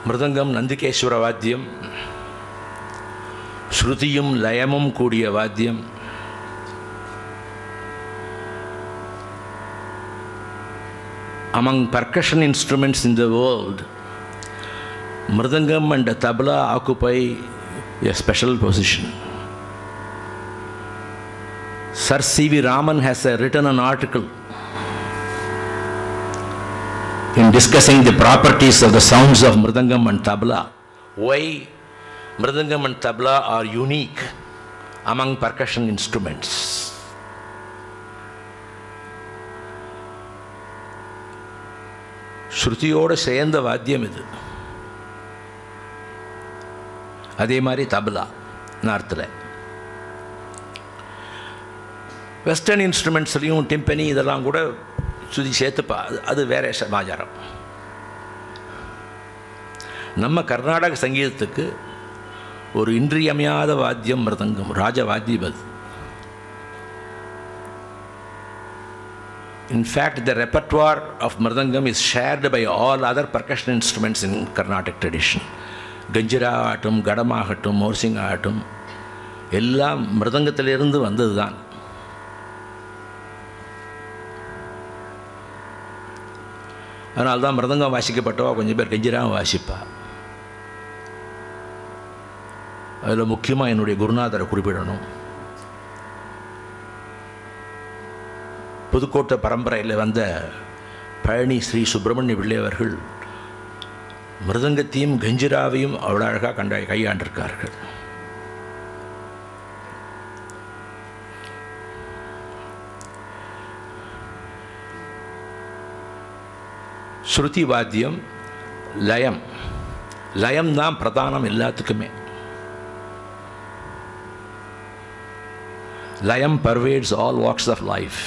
மிருதங்கம் நந்திகேஸ்வர வாத்தியம் ஸ்ருதியும் லயமும் கூடிய வாத்தியம் among percussion instruments in the world, Mridangam and tabla occupy a special position. Sir C.V. Raman has uh, written an article in discussing the properties of the sounds of Mridangam and tabla. Why Mridangam and tabla are unique among percussion instruments. ஸ்ருதியோடு சேர்ந்த வாத்தியம் இது அதே மாதிரி தபலா நார்த்தில் western இன்ஸ்ட்ருமெண்ட்ஸ்லையும் டிம்பனி இதெல்லாம் கூட சுதி சேர்த்துப்பா அது அது வேற சமாச்சாரம் நம்ம கர்நாடக சங்கீதத்துக்கு ஒரு இன்றியமையாத வாத்தியம் மிருதங்கம் ராஜ வாத்தியம் அது In fact, the repertoire of Mridangam is shared by all other percussion instruments in Carnatic tradition. Kanjira ஆகட்டும் கடமாகட்டும் மோர்சிங் ஆகட்டும் எல்லாம் மிருதங்கத்திலிருந்து வந்தது தான் அதனால தான் மிருதங்கம் வாசிக்கப்பட்டவா கொஞ்சம் பேர் கஞ்சிராவும் வாசிப்பா அதில் முக்கியமாக என்னுடைய குருநாதரை குறிப்பிடணும் புதுக்கோட்டை பரம்பரையில் வந்த பழனி ஸ்ரீ சுப்பிரமணிய பிள்ளை அவர்கள் மிருதங்கத்தையும் கஞ்சிராவையும் அவ்வளோ அழகாக கண்ட கையாண்டிருக்கார்கள் ஸ்ருதி வாத்தியம் லயம் லயம் தான் பிரதானம் எல்லாத்துக்குமே லயம் pervades all walks of life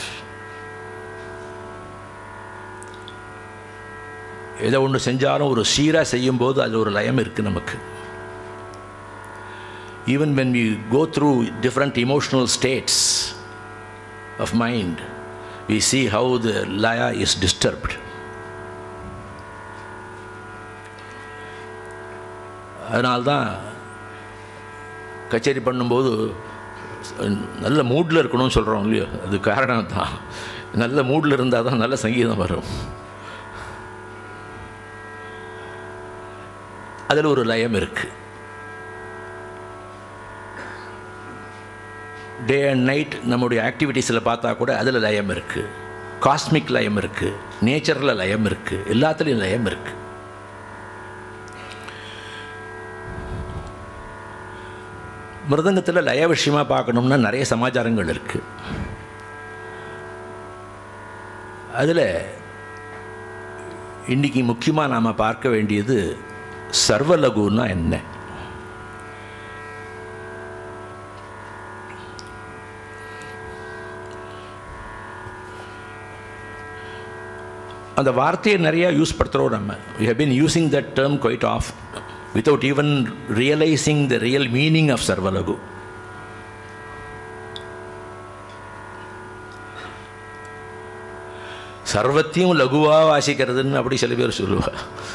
எதை ஒன்று செஞ்சாலும் ஒரு சீராக செய்யும்போது அதில் ஒரு லயம் இருக்குது நமக்கு even when we go through different emotional states of mind we see how the லயா இஸ் டிஸ்டர்ப்ட் அதனால்தான் கச்சேரி பண்ணும்போது நல்ல மூடில் இருக்கணும்னு சொல்கிறோம் இல்லையோ அது காரணம் தான் நல்ல மூடில் இருந்தால் தான் நல்ல சங்கீதம் வரும் அதில் ஒரு லயம் இருக்குது டே அண்ட் நைட் நம்முடைய ஆக்டிவிட்டீஸில் பார்த்தா கூட அதில் லயம் இருக்குது காஸ்மிக் லயம் இருக்குது நேச்சரில் லயம் இருக்குது எல்லாத்துலேயும் லயம் இருக்குது மிருதங்கத்தில் லய விஷயமாக பார்க்கணும்னா நிறைய சமாச்சாரங்கள் இருக்குது அதில் இன்றைக்கி முக்கியமாக நாம் பார்க்க வேண்டியது சர்வலகுன்னா என்ன அந்த வார்த்தையை நிறையா யூஸ் படுத்துகிறோம் நம்ம we have been using that term quite of without even realising the real meaning of sarvalaghu சர்வத்தையும் லகுவாக வாசிக்கிறதுன்னு அப்படி சில பேர் சொல்லுவா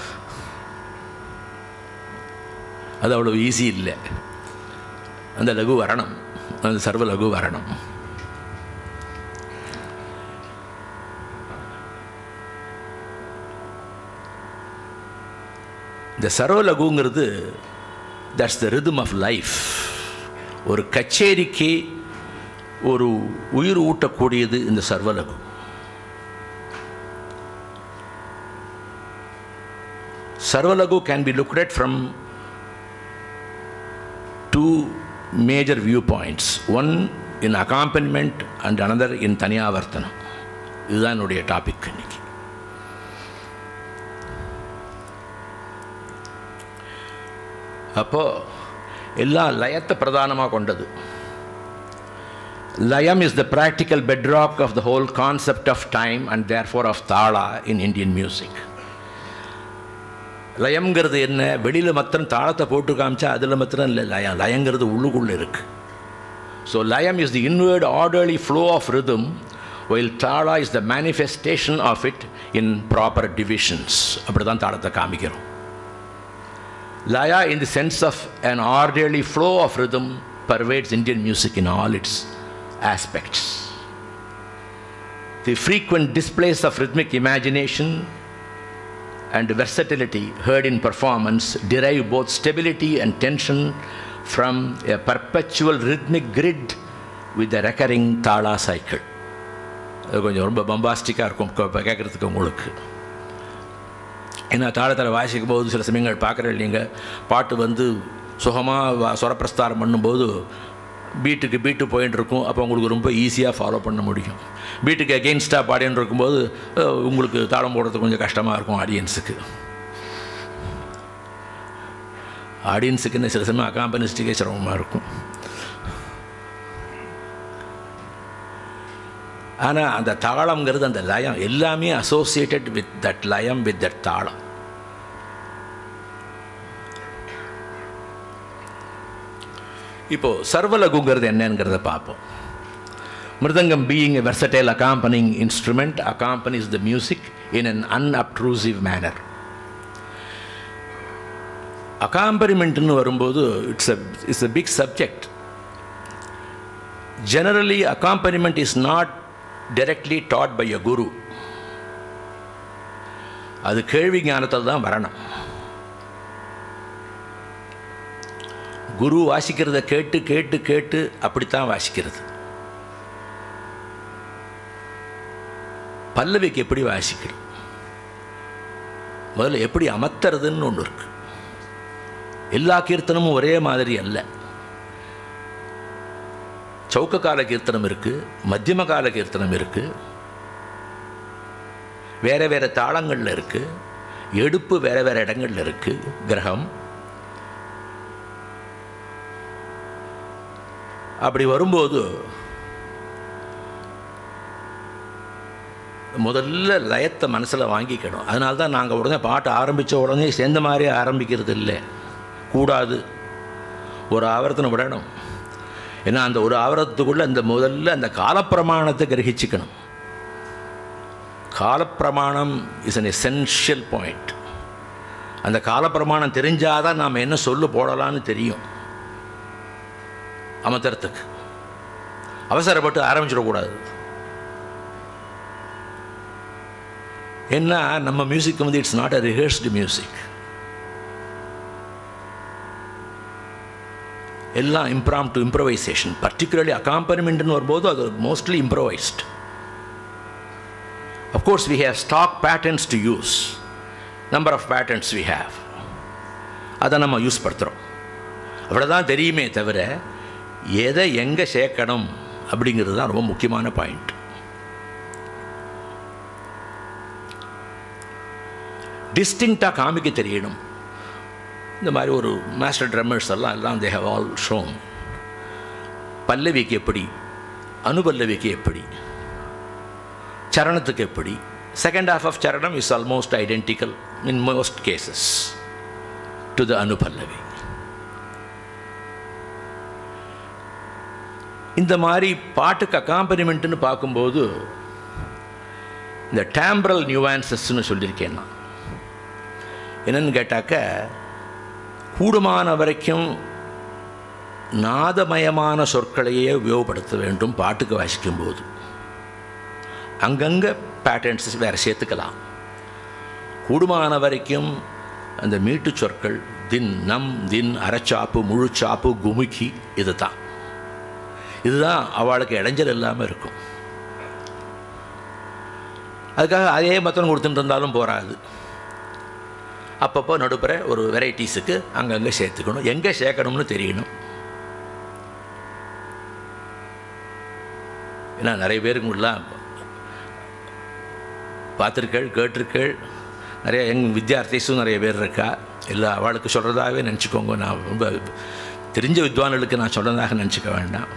அது அவ்வளோ ஈஸி இல்லை அந்த லகு வரணும் அந்த சர்வ லகு வரணும் இந்த சர்வ லகுங்கிறது that's the rhythm of life ஒரு கச்சேரிக்கு ஒரு உயிர் ஊட்டக்கூடியது இந்த sarvalaghu sarvalaghu can be looked at from two major viewpoints one in accompaniment and another in thaniavartanam இதுதான் என்னுடைய டாபிக் இன்னைக்கு அப்போது எல்லாம் லயத்தை பிரதானமாக கொண்டது layam is the practical bedrock of the whole concept of time and therefore of tala in Indian music லயம்ங்கிறது என்ன வெளியில் மாத்திரம் தாளத்தை போட்டு காமிச்சா அதில் மாத்திரம் இல்லை லயம் லயங்கிறது உள்ளுக்குள்ளே இருக்குது so layam is the inward orderly flow of rhythm while tala is the manifestation of it in proper divisions அப்படி தான் தாளத்தை காமிக்கிறோம் Laya, in the sense of an orderly flow of rhythm, pervades Indian music in all its aspects. The frequent displays of rhythmic imagination and versatility heard in performance derive both stability and tension from a perpetual rhythmic grid with a recurring thala cycle. அது கொஞ்சம் ரொம்ப பம்பாஸ்டிக்காக இருக்கும் இப்போ கேட்குறதுக்கு உங்களுக்கு ஏன்னா தாளத்தில் வாசிக்கும் போது சில சமயங்கள் பார்க்குற இல்லைங்க பாட்டு வந்து சுகமாக சுரப்பிரஸ்தாரம் பண்ணும்போது பீட்டுக்கு பீட்டு போயின்னு இருக்கும் அப்போ உங்களுக்கு ரொம்ப ஈஸியாக ஃபாலோ பண்ண முடியும் பீட்டுக்கு அகெயின்ஸ்டாக பாடின்னு இருக்கும்போது அஹ், உங்களுக்கு தாளம் போடுறது கொஞ்சம் கஷ்டமாக இருக்கும் ஆடியன்ஸுக்கு ஆடியன்ஸுக்குன்னு சில சமயம் அக்காம்பனிஸ்டுக்கே சிரமமாக இருக்கும் ஆனால் அந்த தாளம்ங்கிறது அந்த லயம் எல்லாமே associated with that layam with that talam இப்போது சர்வலகுங்கிறது என்னங்கிறத பார்ப்போம் mridangam being a versatile accompanying instrument accompanies the music in an unobtrusive manner அக்காம்பரிமெண்ட்னு வரும்போது it's a it's a big subject generally accompaniment is not directly taught by a guru அது கேள்வி ஞானத்தில் தான் வரணும் குரு வாசிக்கிறத கேட்டு கேட்டு கேட்டு அப்படித்தான் வாசிக்கிறது பல்லவிக்கு எப்படி வாசிக்கிறது முதல்ல எப்படி அமர்த்துறதுன்னு ஒன்று இருக்கு எல்லா கீர்த்தனமும் ஒரே மாதிரி அல்ல சௌக்க கால கீர்த்தனம் இருக்குது மத்தியம கால கீர்த்தனம் இருக்குது வேறு வேறு தாளங்களில் இருக்குது எடுப்பு வேறு வேறு இடங்களில் இருக்குது கிரகம் அப்படி வரும்போது முதல்ல லயத்தை மனசில் வாங்கிக்கணும் அதனால தான் நாங்கள் உடனே பாட்டு ஆரம்பித்த உடனே சேர்ந்த மாதிரி ஆரம்பிக்கிறது இல்லை கூடாது ஒரு ஆவர்த்தனை விடணும் ஏன்னா அந்த ஒரு ஆவரத்துக்குள்ளே அந்த முதல்ல அந்த காலப்பிரமாணத்தை கிரகிச்சுக்கணும் kalapramanam is an essential point அந்த காலப்பிரமாணம் தெரிஞ்சாதான் நாம் என்ன சொல்லு போடலான்னு தெரியும் அமர்த்துறதுக்கு அவசரப்பட்டு ஆரம்பிச்சிடக்கூடாது ஏன்னா நம்ம மியூசிக் வந்து it's not a rehearsed music எல்லாம் இம்ப்ராம் டு இம்ப்ரவைசேஷன் பர்டிகுலர்லி அக்காம்பனிமெண்ட்னு வரும்போது அது mostly improvised of course we have stock patterns to use number of patterns we have அதை நம்ம யூஸ் படுத்துகிறோம் அவ்வளோதான் தெரியுமே தவிர எதை எங்கே சேர்க்கணும் அப்படிங்கிறது தான் ரொம்ப முக்கியமான பாயிண்ட் டிஸ்டிங்க்டாக காமிக்க தெரியணும் இந்த மாதிரி ஒரு மாஸ்டர் ட்ரம்மர்ஸ் எல்லாம் எல்லாம் தே ஹவ் ஆல் ஷோன் பல்லவிக்கு எப்படி அனுபல்லவிக்கு எப்படி சரணத்துக்கு எப்படி second half of charanam is almost identical in most cases to the anupallavi இந்த மாதிரி பாட்டுக்கு அக்காம்பனிமெண்ட்டுன்னு பார்க்கும்போது இந்த டேம்பரல் நியூவான்சஸ்ன்னு சொல்லியிருக்கேன் நான் என்னன்னு கேட்டாக்க கூடுமான வரைக்கும் நாதமயமான சொற்களையே உபயோகப்படுத்த வேண்டும் பாட்டுக்கு வாசிக்கும்போது அங்கங்கே பேட்டர்ன்ஸ் வேறு சேர்த்துக்கலாம் கூடுமான வரைக்கும் அந்த மீட்டு சொற்கள் தின் நம் தின் அரைச்சாப்பு முழுச்சாப்பு குமுக்கி இது தான் இதுதான் அவளுக்கு இடைஞ்சல் இல்லாமல் இருக்கும் அதுக்காக அதே மத்தம் கொடுத்துட்டு இருந்தாலும் போகாது அப்பப்போ நடுப்புற ஒரு வெரைட்டிஸுக்கு அங்கங்கே சேர்த்துக்கணும் எங்கே சேர்க்கணும்னு தெரியணும் ஏன்னா நிறைய பேருக்குலாம் பார்த்துருக்கள் கேட்டிருக்கள் நிறைய எங் வித்யார்த்திஸும் நிறைய பேர் இருக்கா இல்லை அவளுக்கு சொல்கிறதாகவே நினச்சிக்கோங்க நான் ரொம்ப தெரிஞ்ச வித்வான்களுக்கு நான் சொல்கிறதாக நினச்சிக்க வேண்டாம்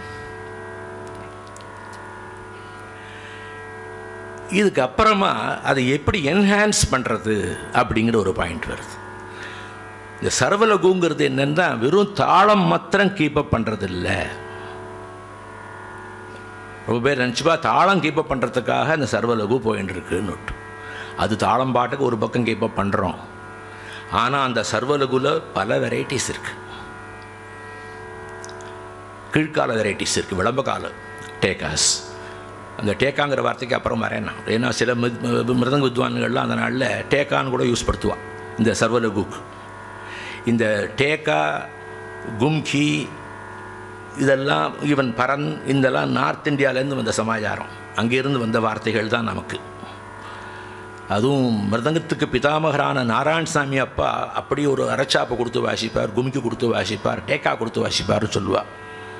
இதுக்கப்புறமா அதை எப்படி என்ஹான்ஸ் பண்ணுறது அப்படிங்கிற ஒரு பாயிண்ட் வருது இந்த சர்வலகுங்கிறது என்னன்னா வெறும் தாளம் மாத்திரம் கீப்பப் பண்ணுறது இல்லை ரொம்ப பேர் நினச்சிப்பா தாளம் கீப்பப் பண்ணுறதுக்காக இந்த சர்வலகு போயின்னு இருக்குன்னு அது தாளம் பாட்டுக்கு ஒரு பக்கம் கீப்பப் பண்ணுறோம் ஆனால் அந்த சர்வலகுல பல வெரைட்டிஸ் இருக்குது கீழ்கால வெரைட்டிஸ் இருக்குது விளம்பகால டேக்காஸ் அந்த டேக்காங்கிற வார்த்தைக்கு அப்புறம் வரேன் நான் ஏன்னா சில மித்- மிருதங்க வித்வான்கள்லாம் அந்த நாளில் டேக்கான்னு கூட யூஸ் படுத்துவான் இந்த சர்வலகுக்கு இந்த டேக்கா கும்கி இதெல்லாம் ஈவன் பரன் இதெல்லாம் நார்த் இந்தியாவிலேருந்து வந்த சமாச்சாரம் அங்கேருந்து வந்த வார்த்தைகள் தான் நமக்கு அதுவும் மிருதங்கத்துக்கு பிதாமகரான நாராயணசாமி அப்பா அப்படி ஒரு அரைச்சாப்பை கொடுத்து வாசிப்பார் கும்கி கொடுத்து வாசிப்பார் டேக்கா கொடுத்து வாசிப்பார்னு சொல்லுவாள்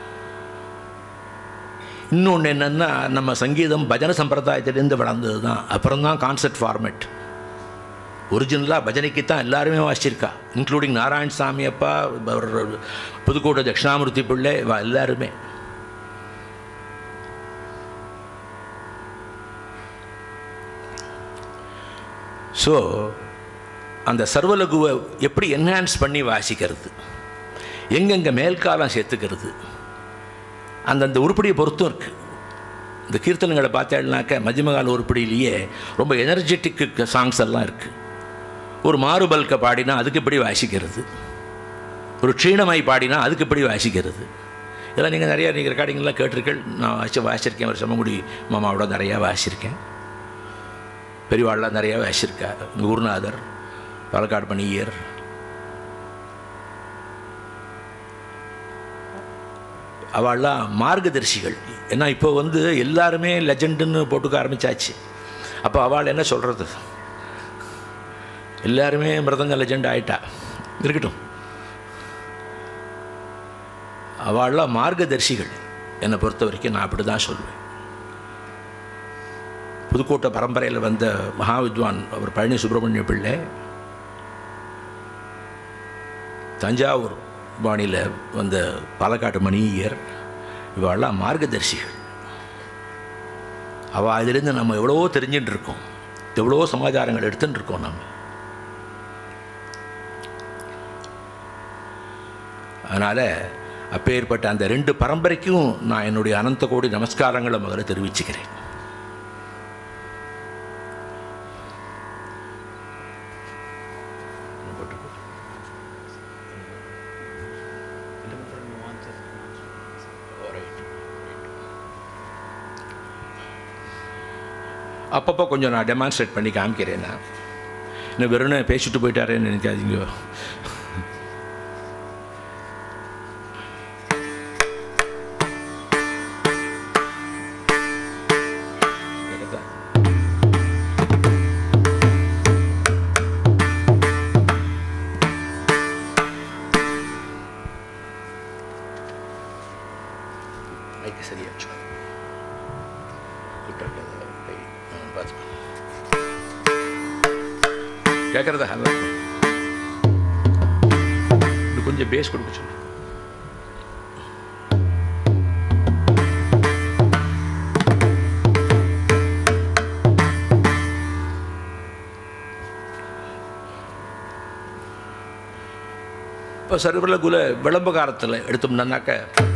இன்னொன்று என்னென்னா நம்ம சங்கீதம் பஜனை சம்பிரதாயத்திலேருந்து வளர்ந்தது தான் அப்புறம் தான் கான்செப்ட் ஃபார்மேட் ஒரிஜினலாக பஜனைக்கு தான் எல்லாருமே வாசிச்சிருக்கா இன்க்ளூடிங் நாராயணசாமி அப்பா அவர் புதுக்கோட்டை தட்சிணாமூர்த்தி பிள்ளை இவ எல்லாருமே ஸோ அந்த சர்வலகுவை எப்படி என்ஹான்ஸ் பண்ணி வாசிக்கிறது எங்கெங்கே மேல்காலம் சேர்த்துக்கிறது அந்தந்த உருப்படியை பொறுத்தும் இருக்குது இந்த கீர்த்தனங்களை பார்த்தேன்னாக்க மதிமகால உருப்படியிலேயே ரொம்ப எனர்ஜெட்டிக் சாங்ஸ் எல்லாம் இருக்குது ஒரு மாறுபல்க பாடினா அதுக்கு எப்படி வாசிக்கிறது ஒரு க்ஷீணமாய் பாடினா அதுக்கு எப்படி வாசிக்கிறது இதெல்லாம் நீங்கள் நிறையா நீங்கள் ரெக்கார்டிங்லாம் கேட்டிருக்கீள் நான் வாசி வாசிச்சிருக்கேன் ஒரு செம்மங்குடி மாமாவோட நிறையா வாசிச்சிருக்கேன் பெரியவாள்லாம் நிறையா வாசிச்சிருக்கா குருநாதர் பாலக்காடு பணியர் அவள்லாம் மார்கதர்சிகள் ஏன்னா இப்போ வந்து எல்லாருமே லெஜண்டுன்னு போட்டுக்க ஆரம்பிச்சாச்சு அப்போ அவள் என்ன சொல்கிறது எல்லாருமே மிருதங்க லெஜண்ட் ஆயிட்டா இருக்கட்டும் அவள்லாம் மார்கதர்சிகள் என்னை பொறுத்த வரைக்கும் நான் அப்படி தான் சொல்லுவேன் புதுக்கோட்டை பரம்பரையில் வந்த மகாவித்வான் அவர் பழனி சுப்பிரமணிய பிள்ளை தஞ்சாவூர் பாணியில் வந்த பாலக்காட்டு மணியர் இவெல்லாம் மார்கதர்சிகள் அவள் அதிலிருந்து நம்ம எவ்வளவோ தெரிஞ்சுட்டு இருக்கோம் எவ்வளவோ சமாச்சாரங்கள் எடுத்துட்டு இருக்கோம் நம்ம அதனால் அப்பேற்பட்ட அந்த ரெண்டு பரம்பரைக்கும் நான் என்னுடைய அனந்த கோடி நமஸ்காரங்களை முதல்ல தெரிவிச்சுக்கிறேன் அப்பப்போ கொஞ்சம் நான் டெமான்ஸ்ட்ரேட் பண்ணி காமிக்கிறேன் நான் இன்னும் வெறும் பேசிட்டு போயிட்டாரேன்னு நினைக்காதீங்க மைக்கு சரியா வச்சுக்கோ கிட்ட இருக்கிறத கை ஆ, பார்த்து கேட்குறதா ஹலோ இன்னும் கொஞ்சம் பேஸ் கொடுக்க சொல்லு இப்போ சர்வலகுல விளம்பகாரத்தில் எடுத்தோம்னாக்க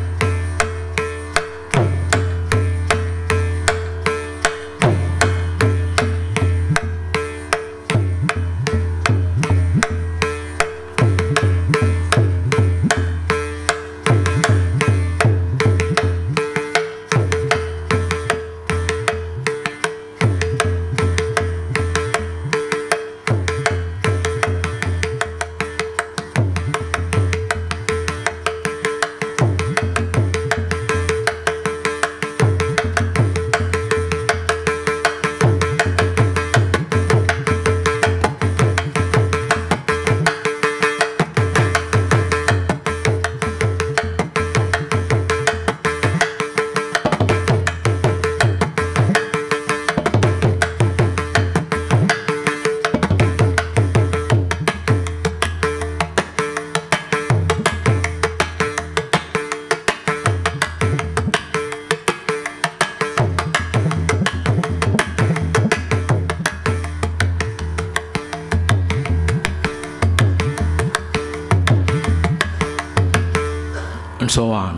and so on.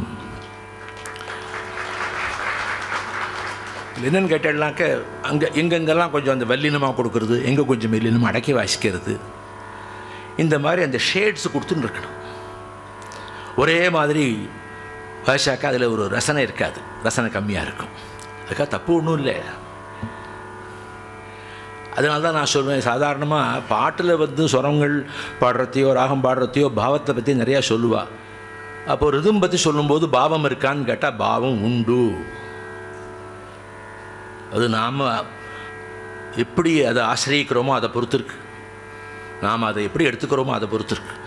இதுல என்னன்னு கேட்டேன்னாக்க அங்கே எங்கெங்கெல்லாம் கொஞ்சம் அந்த வல்லினமாக கொடுக்கறது எங்கே கொஞ்சம் மெல்லினமாக அடக்கி வாசிக்கிறது இந்த மாதிரி அந்த ஷேட்ஸ் கொடுத்துன்னு இருக்கணும் ஒரே மாதிரி வாசிச்சாக்கா அதில் ஒரு ரசனை இருக்காது ரசனை கம்மியாக இருக்கும் அதுக்காக தப்பு ஒன்றும் இல்லை அதனால தான் நான் சொல்லுவேன் சாதாரணமாக பாட்டில் வந்து சுரங்கள் பாடுறதையோ ராகம் பாடுறதையோ பாவத்தை பற்றி நிறையா சொல்லுவா அப்போ ரிதம் பற்றி சொல்லும்போது பாவம் இருக்கான்னு கேட்டால் பாவம் உண்டு அது நாம் எப்படி அதை ஆசிரியக்கிறோமோ அதை பொறுத்து இருக்கு நாம் அதை எப்படி எடுத்துக்கிறோமோ அதை பொறுத்து இருக்கு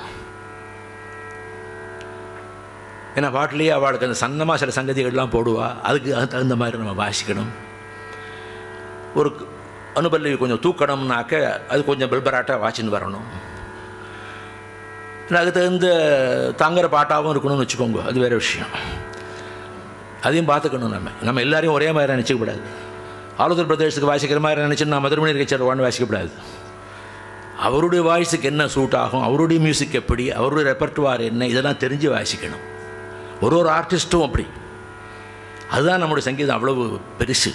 ஏன்னா பாட்டிலேயே அவளுக்கு அந்த சன்னமாக சில சங்கதிகள்லாம் போடுவா அதுக்கு அது தகுந்த மாதிரி நம்ம வாசிக்கணும் ஒரு அனுபல்லவி கொஞ்சம் தூக்கணும்னாக்க அது கொஞ்சம் பில்பராட்டாக வாச்சின்னு வரணும் அதுக்கு தகுந்த தாங்குற பாட்டாகவும் இருக்கணும்னு வச்சுக்கோங்க அது வேறு விஷயம் அதையும் பார்த்துக்கணும் நம்ம நம்ம எல்லாரையும் ஒரே மாதிரி நினச்சிக்கக்கூடாது ஆளுதர் பிரதேசத்துக்கு வாசிக்கிற மாதிரி நினச்சி நான் மதுரமணி கச்சேரி வாசிக்கக்கூடாது அவருடைய வாய்ஸுக்கு என்ன சூட் ஆகும் அவருடைய மியூசிக் எப்படி அவருடைய ரெப்பர்ட்டுவார் என்ன இதெல்லாம் தெரிஞ்சு வாசிக்கணும் ஒரு ஒரு ஆர்டிஸ்ட்டும் அப்படி அதுதான் நம்முடைய சங்கீதம் அவ்வளவு பெருசு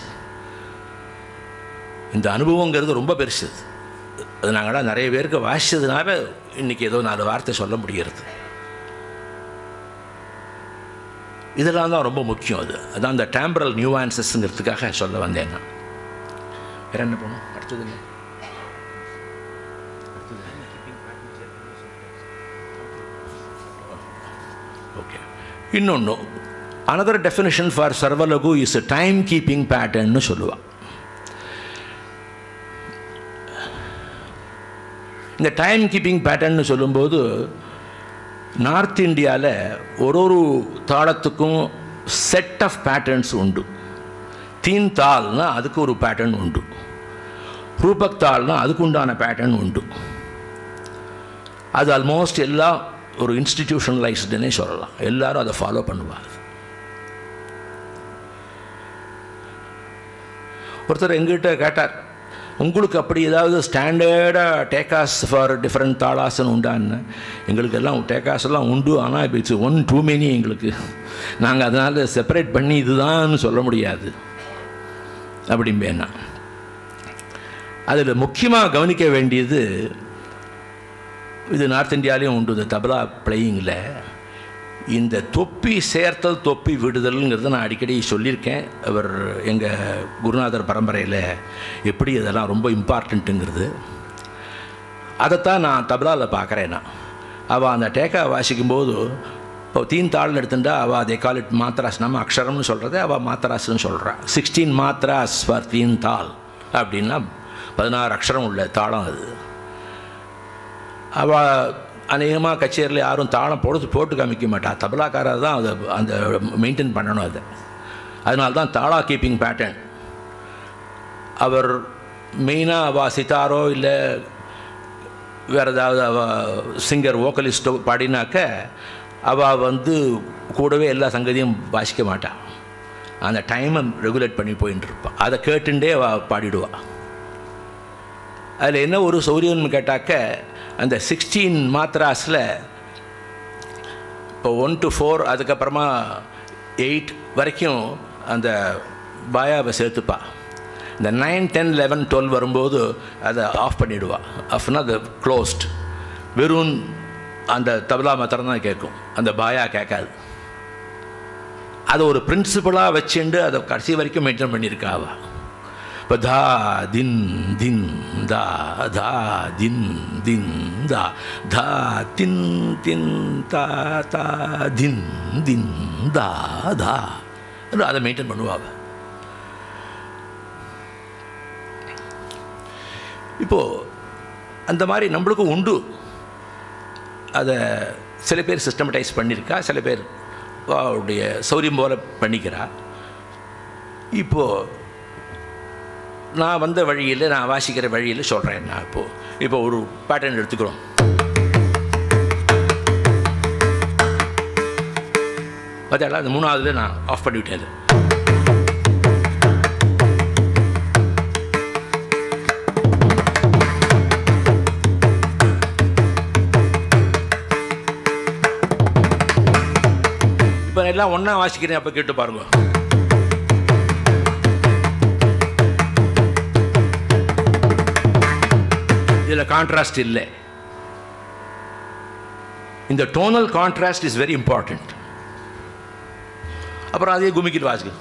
இந்த அனுபவங்கிறது ரொம்ப பெருசு அது நாங்களாம் நிறைய பேருக்கு வாசித்ததுனால இன்றைக்கி ஏதோ நாலு வார்த்தை சொல்ல முடிகிறது இதெல்லாம் தான் ரொம்ப முக்கியம் அது அதான் அந்த டேம்பரல் நியூவான்சஸ்ங்கிறதுக்காக சொல்ல வந்தேன் நான் வேற என்ன பண்ணும் அடுத்தது இல்லை ஓகே இன்னொன்று another definition for sarvalaghu is time keeping பேட்டர்ன்னு சொல்லுவாள் இந்த டைம் கீப்பிங் பேட்டர்ன்னு சொல்லும்போது நார்த் இந்தியாவில் ஒரு ஒரு தாளத்துக்கும் செட் ஆஃப் பேட்டர்ன்ஸ் உண்டு தீன் தாள்னா அதுக்கு ஒரு பேட்டர்ன் உண்டு ரூபக் தாள்னா அதுக்கு உண்டான பேட்டர்ன் உண்டு அது ஆல்மோஸ்ட் எல்லாம் ஒரு இன்ஸ்டிடியூஷனலைஸ்டுன்னே சொல்லலாம் எல்லாரும் அதை ஃபாலோ பண்ணுவாங்க ஒருத்தர் எங்கிட்ட கேட்டார் உங்களுக்கு அப்படி ஏதாவது ஸ்டாண்டர்டாக டேக்காஸ் ஃபார் டிஃப்ரெண்ட் தாளாஸ்ன்னு உண்டான்னு எங்களுக்கு எல்லாம் டேக்காஸ் எல்லாம் உண்டு ஆனால் இப்போ இட்ஸ் ஒன் டூ மெனி எங்களுக்கு நாங்கள் அதனால் செப்பரேட் பண்ணி இதுதான் சொல்ல முடியாது அப்படிம்பேன்னா அதில் முக்கியமாக கவனிக்க வேண்டியது இது நார்த் இந்தியாலேயும் உண்டு இந்த தபலா பிளேயிங்கில் இந்த தொப்பி சேர்த்தல் தொப்பி விடுதல்ங்கிறத நான் அடிக்கடி சொல்லியிருக்கேன் அவர் எங்கள் குருநாதர் பரம்பரையில் எப்படி இதெல்லாம் ரொம்ப இம்பார்ட்டண்ட்டுங்கிறது அதைத்தான் நான் தபலாவில் பார்க்குறேன் நான் அவள் அந்த டேக்கா வாசிக்கும்போது இப்போ தீன் தாள்னு எடுத்துட்டா அவள் அதை காலிட் மாத்ராஸ் நம்ம அக்ஷரம்னு சொல்கிறது அவள் மாத்ராஸ்ன்னு சொல்கிறா சிக்ஸ்டீன் மாத்ராஸ் ஃபார் தீன் தாள் அப்படின்னா பதினாறு அக்ஷரம் உள்ள தாளம் அது அவள் அநேகமாக கச்சேரியில் யாரும் தாளம் போட்டு போட்டு காமிக்க மாட்டா தபலாக்காரர் தான் அதை அந்த மெயின்டைன் பண்ணணும் அதை அதனால தான் தாளா கீப்பிங் பேட்டர்ன் அவர் மெயினாக அவள் சித்தாரோ இல்லை வேறு ஏதாவது அவள் சிங்கர் வோக்கலிஸ்ட்டோ பாடினாக்க அவள் வந்து கூடவே எல்லா சங்கதியும் வாசிக்க மாட்டாள் அந்த டைமை ரெகுலேட் பண்ணி போயின்னு இருப்பாள் அதை கேட்டுண்டே அவள் பாடிடுவாள் அதில் என்ன ஒரு சௌரியம்னு கேட்டாக்க அந்த சிக்ஸ்டீன் மாத்ராஸில் இப்போ ஒன் டு ஃபோர் அதுக்கப்புறமா எயிட் வரைக்கும் அந்த பாயாவை சேர்த்துப்பா இந்த நைன் டென் லெவன் டுவெல் வரும்போது அதை ஆஃப் பண்ணிவிடுவா ஆஃப்னா அது க்ளோஸ்ட் வெறும் அந்த தபலா மாத்திரம் தான் கேட்கும் அந்த பாயா கேட்காது அதை ஒரு பிரின்சிபலாக வச்சுண்டு அதை கடைசி வரைக்கும் மெயின்டைன் பண்ணியிருக்கா அவள் இப்போ தா தின் தின் தா தா தின் தின் தா தா தின் தின் தா தா தின் தின் தா தா அதை மெயின்டைன் பண்ணுவாங்க இப்போது அந்த மாதிரி நம்மளுக்கும் உண்டு அதை சில பேர் சிஸ்டமடைஸ் பண்ணியிருக்கா சில பேர் அவருடைய சௌரியம் போல் பண்ணிக்கிறா இப்போது நான் வந்த வழியில் நான் வாசிக்கிற வழியில் சொல்கிறேன் நான் இப்போது இப்போ ஒரு பேட்டர்ன் எடுத்துக்கிறோம் பார்த்தால அந்த மூணாவதுல நான் ஆஃப் பண்ணிவிட்டேன் அது இப்போ எல்லாம் ஒன்றா வாசிக்கிறேன் அப்போ கேட்டு பாருங்க இதில் கான்ட்ராஸ்ட் இல்லை இந்த tonal contrast is very important அப்புறம் அதே குமிக்கிட்டு வாசிக்கும்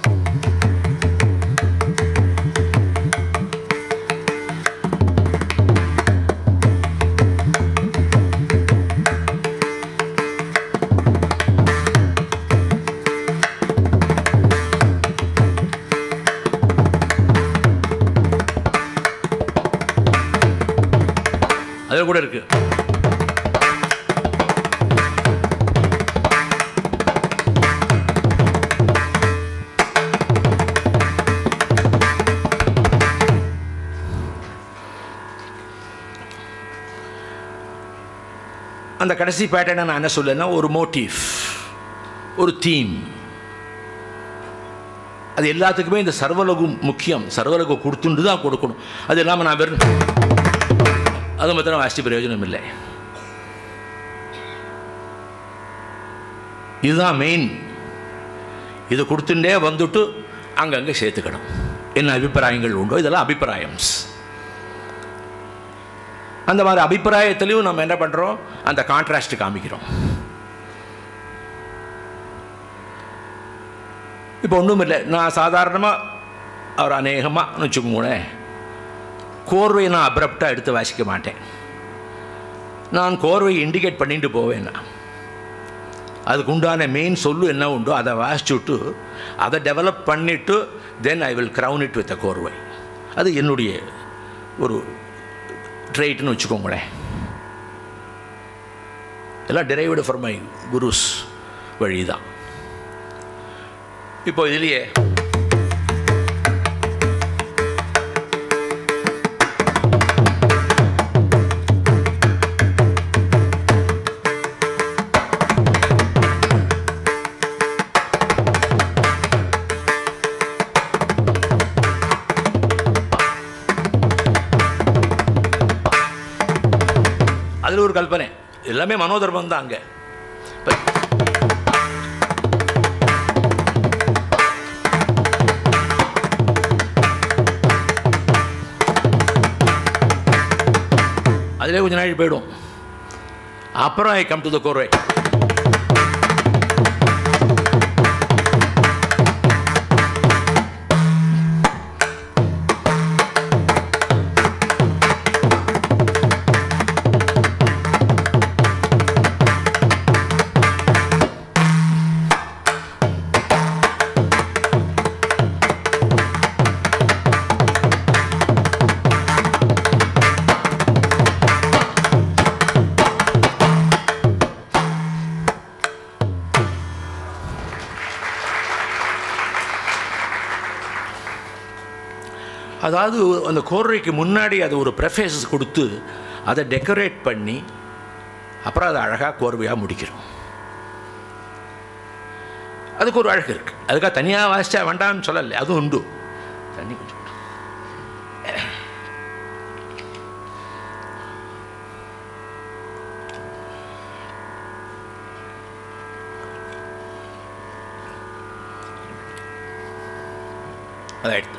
அதில் கூட இருக்கு அந்த கடைசி பேட்டர்னை நான் என்ன சொல்லேன்னா ஒரு மோட்டிவ் ஒரு தீம் அது எல்லாத்துக்குமே இந்த சர்வலகு முக்கியம் சர்வலகு கொடுத்துட்டு தான் கொடுக்கணும் அது இல்லாமல் நான் வெறும் அது மாத்திரம் வாசித்து பிரயோஜனம் இல்லை இதுதான் மெயின் இது கொடுத்துட்டே வந்துட்டு அங்கங்கே சேர்த்துக்கணும் என்ன அபிப்பிராயங்கள் உண்டோ இதெல்லாம் அபிப்பிராயம்ஸ் அந்த மாதிரி அபிப்பிராயத்திலையும் நம்ம என்ன பண்ணுறோம் அந்த கான்ட்ராஸ்ட் காமிக்கிறோம் இப்போ ஒன்றும் இல்லை நான் சாதாரணமாக அவர் அநேகமாக வச்சுக்கோங்களேன் கோர்வையை நான் அப்ரப்டாக எடுத்து வாசிக்க மாட்டேன் நான் கோர்வையை இண்டிகேட் பண்ணிட்டு போவேன் நான் அதுக்கு உண்டான மெயின் சொல்லு என்ன உண்டோ அதை வாசிச்சுட்டு அதை டெவலப் பண்ணிவிட்டு then I will crown it with a korvai அது என்னுடைய ஒரு ட்ரைட்டுன்னு வச்சுக்கோங்களேன் எல்லாம் டெரைவ்டு ஃபார் மை குருஸ் வழி தான் இப்போ இதுலேயே அதில் ஒரு கல்பனை எல்லாமே மனோதர்மம் தான் அங்கே அதிலே கொஞ்ச நாள் போயிடும் அப்புறம் ஐ கம் டு த கோர்வை அதாவது அந்த கோர்வைக்கு முன்னாடி அது ஒரு ப்ரெஃபேஸ் கொடுத்து அதை டெக்கரேட் பண்ணி அப்புறம் அதை அழகாக கோர்வையாக முடிக்கிறோம் அதுக்கு ஒரு அழகு இருக்குது அதுக்காக தனியாக வாசிச்சா வேண்டாம்னு சொல்லலை அதுவும் உண்டு தண்ணி கொஞ்சம் கொடு. அதாயிடுது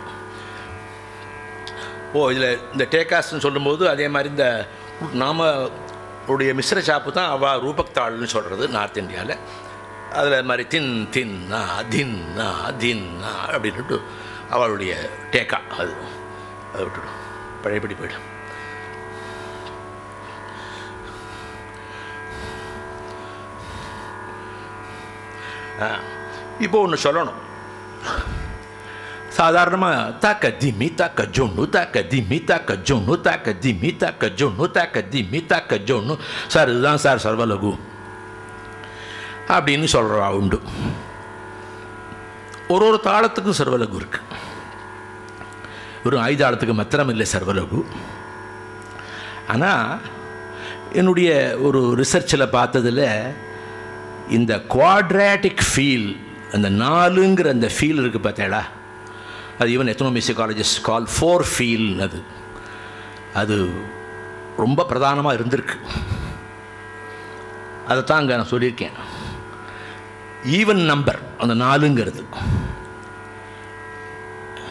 ஓ இதில் இந்த டேக்காஸ்ன்னு சொல்லும்போது அதே மாதிரி இந்த நாம உடைய மிஸ்ர சாப்பு தான் அவள் ரூபக் தாள்னு சொல்கிறது நார்த் இந்தியாவில் அதில் மாதிரி தின் தின்னா தின்னா தின்னா அப்படின்ட்டு அவளுடைய டேக்கா அது அதை விட்டுடும் பழையபடி போயிடும் ஆ இப்போ ஒன்று சொல்லணும் சாதாரணமாக தாக்க திம்மி தாக்க ஜொன்னு தாக்க திம்மி தாக்க ஜொன்னு தாக்க திம்மி தாக்க ஜொன்னு தாக்க திம்மி தாக்க ஜொன்னு சார் இதுதான் சார் சர்வலகு அப்படின்னு சொல்கிறா உண்டு ஒரு ஒரு தாளத்துக்கும் சர்வலகு இருக்கு வெறும் ஐதாளத்துக்கு மாத்திரம் இல்லை சர்வலகு ஆனால் என்னுடைய ஒரு ரிசர்ச்சில் பார்த்ததில் இந்த குவாட்ராட்டிக் ஃபீல் அந்த நாலுங்கிற அந்த ஃபீல் இருக்குது பார்த்தேடா அது even ethnomusicologist call for feel அது அது ரொம்ப பிரதானமாக இருந்திருக்கு அதை தான் அங்கே நான் சொல்லியிருக்கேன் ஈவன் நம்பர் அந்த நாலுங்கிறது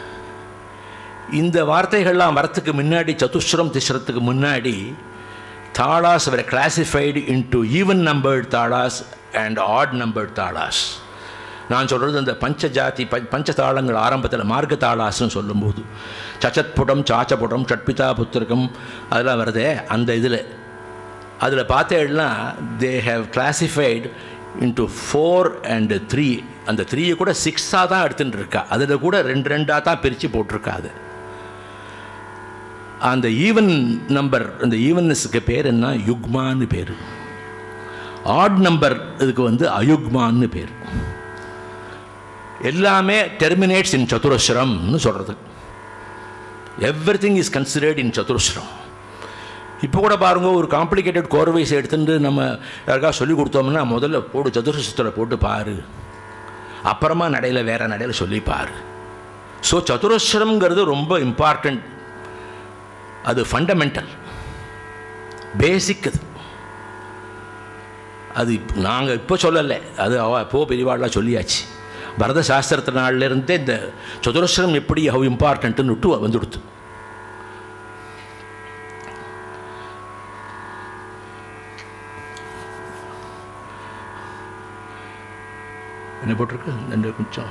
இந்த வார்த்தைகள்லாம் வரத்துக்கு முன்னாடி சதுஸ்ரம் திஸ்ரத்துக்கு முன்னாடி தாளாஸ் were classified into even numbered தாளாஸ் and odd numbered தாளாஸ் நான் சொல்கிறது அந்த பஞ்சஜாதி ப பஞ்சதாளங்கள் ஆரம்பத்தில் மார்க்க தாளாஸ்னு சொல்லும்போது சச்சத்புடம் சாச்சபுடம் சட்பிதா புத்திரகம் அதெல்லாம் வருதே அந்த இதில் அதில் பார்த்தேன்னா they have classified into four and three அந்த த்ரீயை கூட சிக்ஸாக தான் எடுத்துகிட்டு இருக்கா அதில் கூட ரெண்டு ரெண்டாக தான் பிரித்து போட்டிருக்கா அது அந்த ஈவன் நம்பர் அந்த ஈவன்னஸுக்கு பேர் என்ன யுக்மான்னு பேர் ஆட் நம்பர் இதுக்கு வந்து அயுக்மான்னு பேர் எல்லாமே டெர்மினேட்ஸ் இன் சதுரஸ்ரம்னு சொல்கிறது everything is considered in chatusram இப்போ கூட பாருங்க ஒரு காம்ப்ளிகேட்டட் கோர்வைஸ் எடுத்துட்டு நம்ம யாருக்கா சொல்லி கொடுத்தோம்னா முதல்ல போடு சதுரஸ்ரத்தில் போட்டு பாரு அப்புறமா நடையில் வேறு நடையில் சொல்லி பாரு ஸோ சதுரஸ்ரம்ங்கிறது ரொம்ப இம்பார்ட்டண்ட் அது ஃபண்டமெண்டல் பேசிக் அது அது நாங்கள் இப்போ சொல்லலை அது அவ இப்போ பெரியவாள்லாம் சொல்லியாச்சு பரத சாஸ்திரத்து நாள்லேருந்தே இந்த சதுரஸ்ரம் எப்படி ஹவ் இம்பார்ட்டன்ட்டுன்னு விட்டு வந்துடுத்து என்ன போட்டிருக்கு ரெண்டு கொஞ்சம்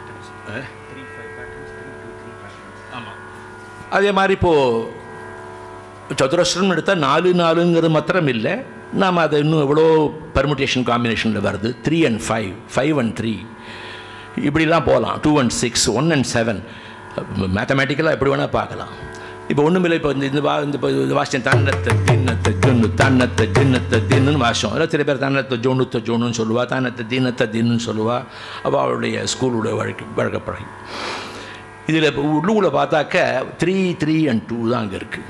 ஆமாம் அதே மாதிரி இப்போது சதுரஸ்ரம் எடுத்தால் நாலு நாலுங்கிறது மாத்திரம் இல்லை நாம் அதை இன்னும் எவ்வளோ பர்முட்டேஷன் காம்பினேஷனில் வருது three and five five and three இப்படிலாம் போகலாம் two and six one and seven மேத்தமேட்டிக்கலாக எப்படி வேணால் பார்க்கலாம் இப்போ ஒன்றும் இல்லை இப்போ இந்த இந்த வா இந்த இப்போ இந்த வாசியம் தன்னத்தை தின்னத்தை ஜொன்னு தன்னத்தை தின்னத்தை தின்னுன்னு வாசம் இல்லை சில பேர் தன்னத்தை ஜோணுத்த ஜோணுன்னு சொல்லுவா தன்னத்தை தின்னத்தை தின்னுன்னு சொல்லுவா அவள் அவளுடைய ஸ்கூலுடைய வழக்கு வழக்கப்பழகி இதில் இப்போ உள்ளுக்குள்ளே பார்த்தாக்க த்ரீ த்ரீ அண்ட் டூ தான் அங்கே இருக்குது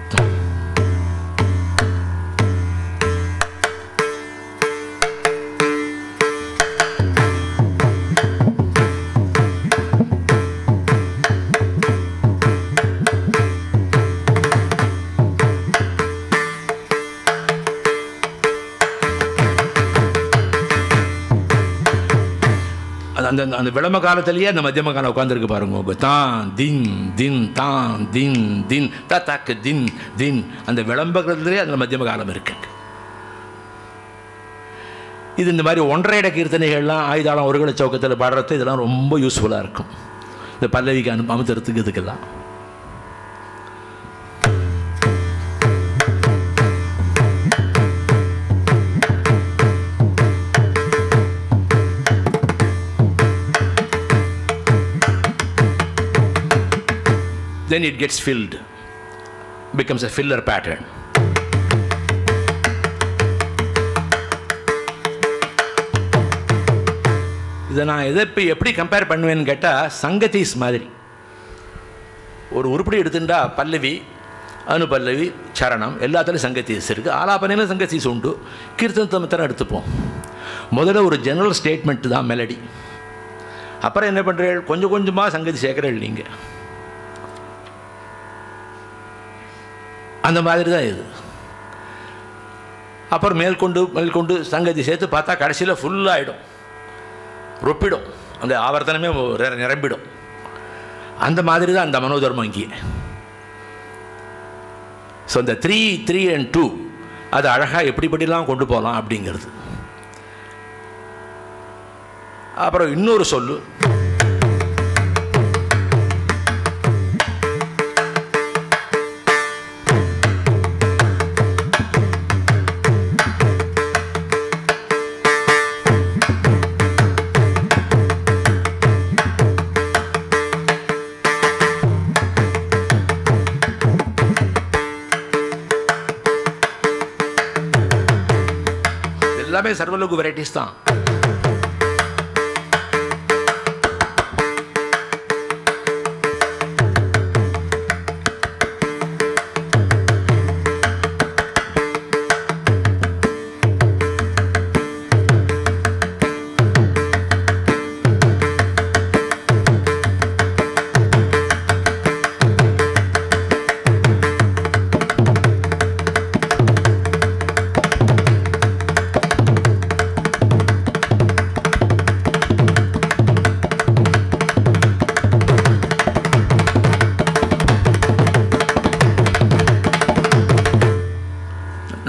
அது அந்த அந்த விளம்ப காலத்திலேயே அந்த மத்தியம காலம் உட்காந்துருக்கு பாருங்க உங்க தான் தின் தின் தான் தின் தின் த தக்கு தின் தின் அந்த விளம்பரத்திலேயே அந்த மத்தியம காலம் இருக்கு இது இந்த மாதிரி ஒன்றரை இட கீர்த்தனைகள்லாம் ஆயுதாளம் ஒருகலை சௌக்கத்தில் பாடுறது இதெல்லாம் ரொம்ப யூஸ்ஃபுல்லாக இருக்கும் இந்த பல்லவிக்கு அனு அமுத்துறதுக்கு இதுக்கெல்லாம் then it gets filled, becomes a filler pattern. இதை நான் எதை இப்போ எப்படி கம்பேர் பண்ணுவேன்னு கேட்டால் சங்கதீஸ் மாதிரி ஒரு உருப்படி எடுத்துட்டா பல்லவி அனுபல்லவி சரணம் எல்லாத்துலேயும் சங்கத்தீஸ் இருக்குது ஆலாபனையில் சங்கத்தீஸ் உண்டு கீர்த்தனத்தை மாத்திரம் எடுத்துப்போம் முதல்ல ஒரு ஜெனரல் ஸ்டேட்மெண்ட் தான் மெலடி அப்புறம் என்ன பண்ணுறீர்கள் கொஞ்சம் கொஞ்சமாக சங்கதி சேர்க்குறீர்கள் நீங்கள் அந்த மாதிரி தான் இது அப்புறம் மேற்கொண்டு மேற்கொண்டு சங்கதி சேர்த்து பார்த்தா கடைசியில் ஃபுல்லாகிடும் ரொப்பிடும் அந்த ஆவர்த்தனமே நிர- நிரம்பிடும் அந்த மாதிரி தான் அந்த மனோதர்மம் இங்கே ஸோ இந்த த்ரீ த்ரீ அண்ட் டூ அது அழகாக எப்படிப்படிலாம் கொண்டு போகலாம் அப்படிங்கிறது அப்புறம் இன்னொரு சொல்லு எல்லாமே சர்வலோகு வெரைட்டிஸ் தான்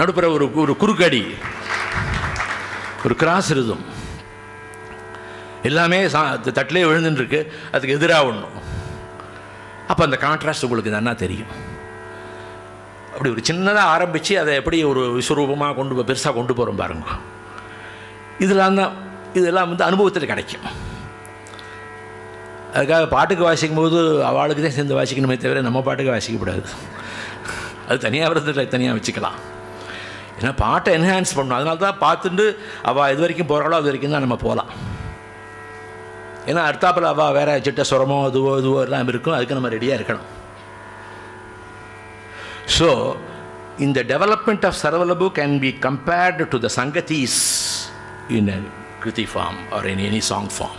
நடுப்புற ஒரு ஒரு குறுக்கடி ஒரு கிராஸ் இருதும் எல்லாமே சா தட்டிலே விழுந்துன்னு இருக்கு அதுக்கு எதிராக ஒன்றும் அப்போ அந்த கான்ட்ராஸ்ட் உங்களுக்கு நல்லா தெரியும் அப்படி ஒரு சின்னதாக ஆரம்பித்து அதை எப்படி ஒரு விஸ்வரூபமாக கொண்டு போ- பெருசாக கொண்டு போகிறோம் பாருங்க இதெல்லாம் தான் இதெல்லாம் வந்து அனுபவத்தில் கிடைக்கும் அதுக்காக பாட்டுக்கு வாசிக்கும் போது அவளுக்கு தான் சேர்ந்து வாசிக்கணுமே தவிர நம்ம பாட்டுக்கு வாசிக்கக்கூடாது அது தனியாக விரதத்தில் தனியாக வச்சுக்கலாம் ஏன்னா பாட்டை என்ஹான்ஸ் பண்ணணும் அதனால தான் பார்த்துட்டு அவள் இது வரைக்கும் போகிறாளோ அது வரைக்கும் தான் நம்ம போகலாம் ஏன்னா அடுத்தாப்பில் அவள் வேற சிட்ட சுரமோ இதுவோ இதுவோ எல்லாம் இருக்கும் அதுக்கு நம்ம ரெடியாக இருக்கணும் ஸோ இந்த development of sarvalaghu can be compared to the sangatis in a kriti form or in any song form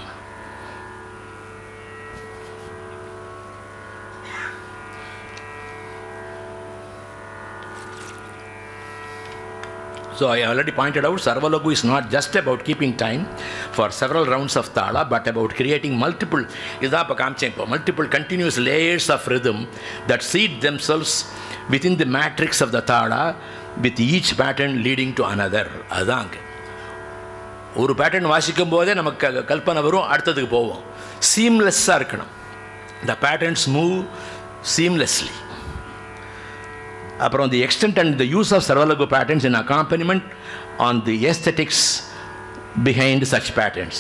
So I already pointed out Sarvalogu is not just about keeping time for several rounds of thala, but about creating multiple, இதுதான் இப்போ காமிச்சேன் இப்போ multiple continuous layers of rhythm that seed themselves within the matrix of the thala with each pattern leading to another. அதுதான் அங்கே ஒரு pattern வாசிக்கும் போதே நமக்கு க- கல்பனை வரும் அடுத்ததுக்கு போவோம் சீம்லெஸ்ஸாக இருக்கணும் த பேட்டர்ன்ஸ் மூவ் சீம்லெஸ்லி அப்புறம் the extent and the use of sarvalaghu patterns in accompaniment on the aesthetics behind such patterns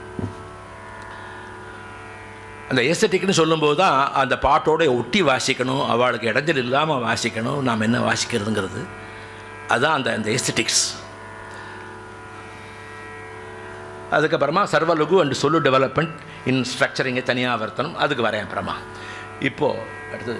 அந்த எஸ்தட்டிக்னு சொல்லும்போது தான் அந்த பாட்டோட ஒட்டி வாசிக்கணும் அவளுக்கு இடைஞ்சல் இல்லாமல் வாசிக்கணும் நாம் என்ன வாசிக்கிறதுங்கிறது அதுதான் அந்த அந்த எஸ்தட்டிக்ஸ் அதுக்கப்புறமா சர்வலகு அண்ட் சொல்லு டெவலப்மெண்ட் இன் ஸ்ட்ரக்சரிங்கை தனியாக வர்த்தனம் அதுக்கு வரேன் அப்புறமா இப்போது அடுத்தது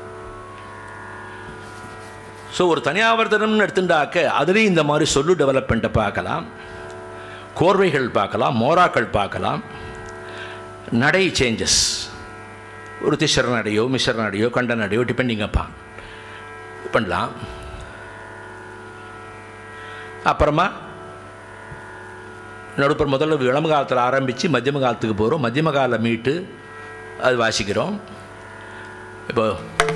ஸோ ஒரு தனியாவர்த்தனம்னு எடுத்துட்டாக்க அதுலேயும் இந்த மாதிரி சொல்லு டெவலப்மெண்ட்டை பார்க்கலாம் கோர்வைகள் பார்க்கலாம் மோராக்கள் பார்க்கலாம் நடை சேஞ்சஸ் ஒரு திஷர நடையோ மிஷர நடையோ கண்ட நடையோ டிபெண்டிங் அப்பா பண்ணலாம் அப்புறமா நடுப்புற முதல்ல இளம காலத்தில் ஆரம்பித்து மத்தியம காலத்துக்கு போகிறோம் மத்தியம கால மீட்டு அது வாசிக்கிறோம் இப்போ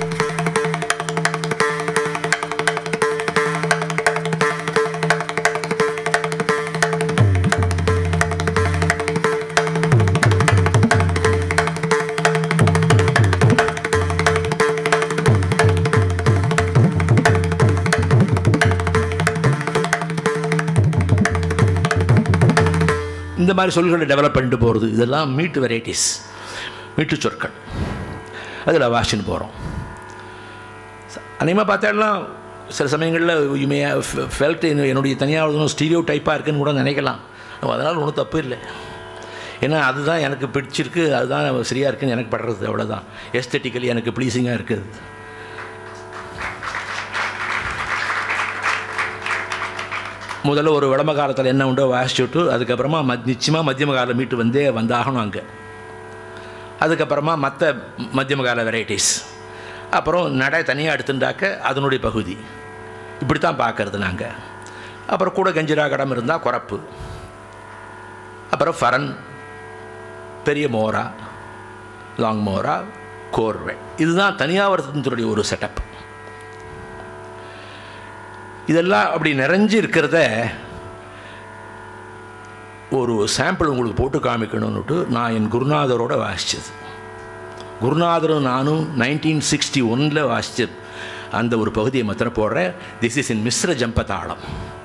இந்த மாதிரி சொல்களை டெவலப் பண்ணிட்டு போகிறது இதெல்லாம் மீட்டு வெரைட்டிஸ் மீட்டு சொற்கள் அதில் வாசின்னு போகிறோம் அநேகமாக பார்த்தாலும் சில சமயங்களில் யுமே ஃபெல்ட் என்னுடைய தனியாக ஸ்டீரியோ டைப்பாக இருக்குன்னு கூட நினைக்கலாம் அதனால் ஒன்றும் தப்பு இல்லை ஏன்னா அதுதான் எனக்கு பிடிச்சிருக்கு அதுதான் சரியாக இருக்குன்னு எனக்கு படுறது அவ்வளோதான் எஸ்தட்டிக்கலி எனக்கு ப்ளீஸிங்காக இருக்குது முதல்ல ஒரு விளம்ப காலத்தில் என்ன உண்டோ வாசிச்சுட்டு அதுக்கப்புறமா மத் நிச்சயமாக மத்தியம கால மீட்டு வந்தே வந்தாகணும் அங்கே அதுக்கப்புறமா மற்ற மத்தியம கால வெரைட்டிஸ் அப்புறம் நடை தனியாக எடுத்துட்டாக்க அதனுடைய பகுதி இப்படி தான் பார்க்கறது நாங்கள் அப்புறம் கூட கஞ்சிரா கடம் இருந்தால் குறப்பு அப்புறம் ஃபரன் பெரிய மோரா லாங் மோரா கோர்வை இதுதான் தனியாவர்த்தத்தினுடைய ஒரு செட்டப் இதெல்லாம் அப்படி நிறைஞ்சு இருக்கிறத ஒரு சாம்பிள் உங்களுக்கு போட்டு காமிக்கணும்னுட்டு நான் என் குருநாதரோட வாசித்தது குருநாதரும் நானும் நைன்டீன் சிக்ஸ்டி ஒனில் வாசித்த அந்த ஒரு பகுதியை மாத்திரம் போடுறேன் திஸ் இஸ் இன் மிஸ்ர ஜம்பதாளம்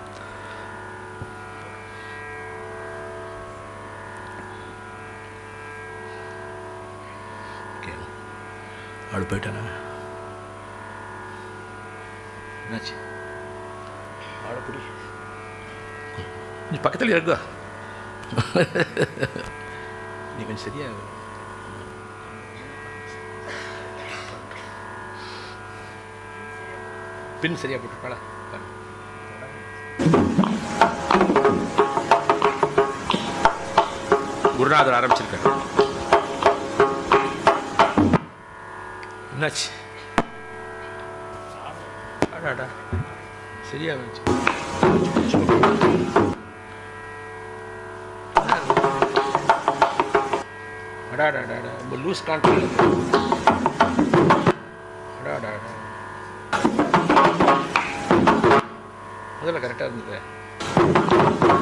அவள் போயிட்டான என்னாச்சு ஆளப்படி நீ பக்கத்தில் இருக்கா நீ கொஞ்சம் சரியா பின் சரியா போட்டுருப்பாளா குருநாதர் ஆரம்பிச்சிருக்காரு என்னாச்சு அடாடா சரியா வந்துச்சு அடாடாடா ரொம்ப லூஸ் கான்ட்ரோல் அடாடாடா முதல்ல கரெக்டாக இருந்தது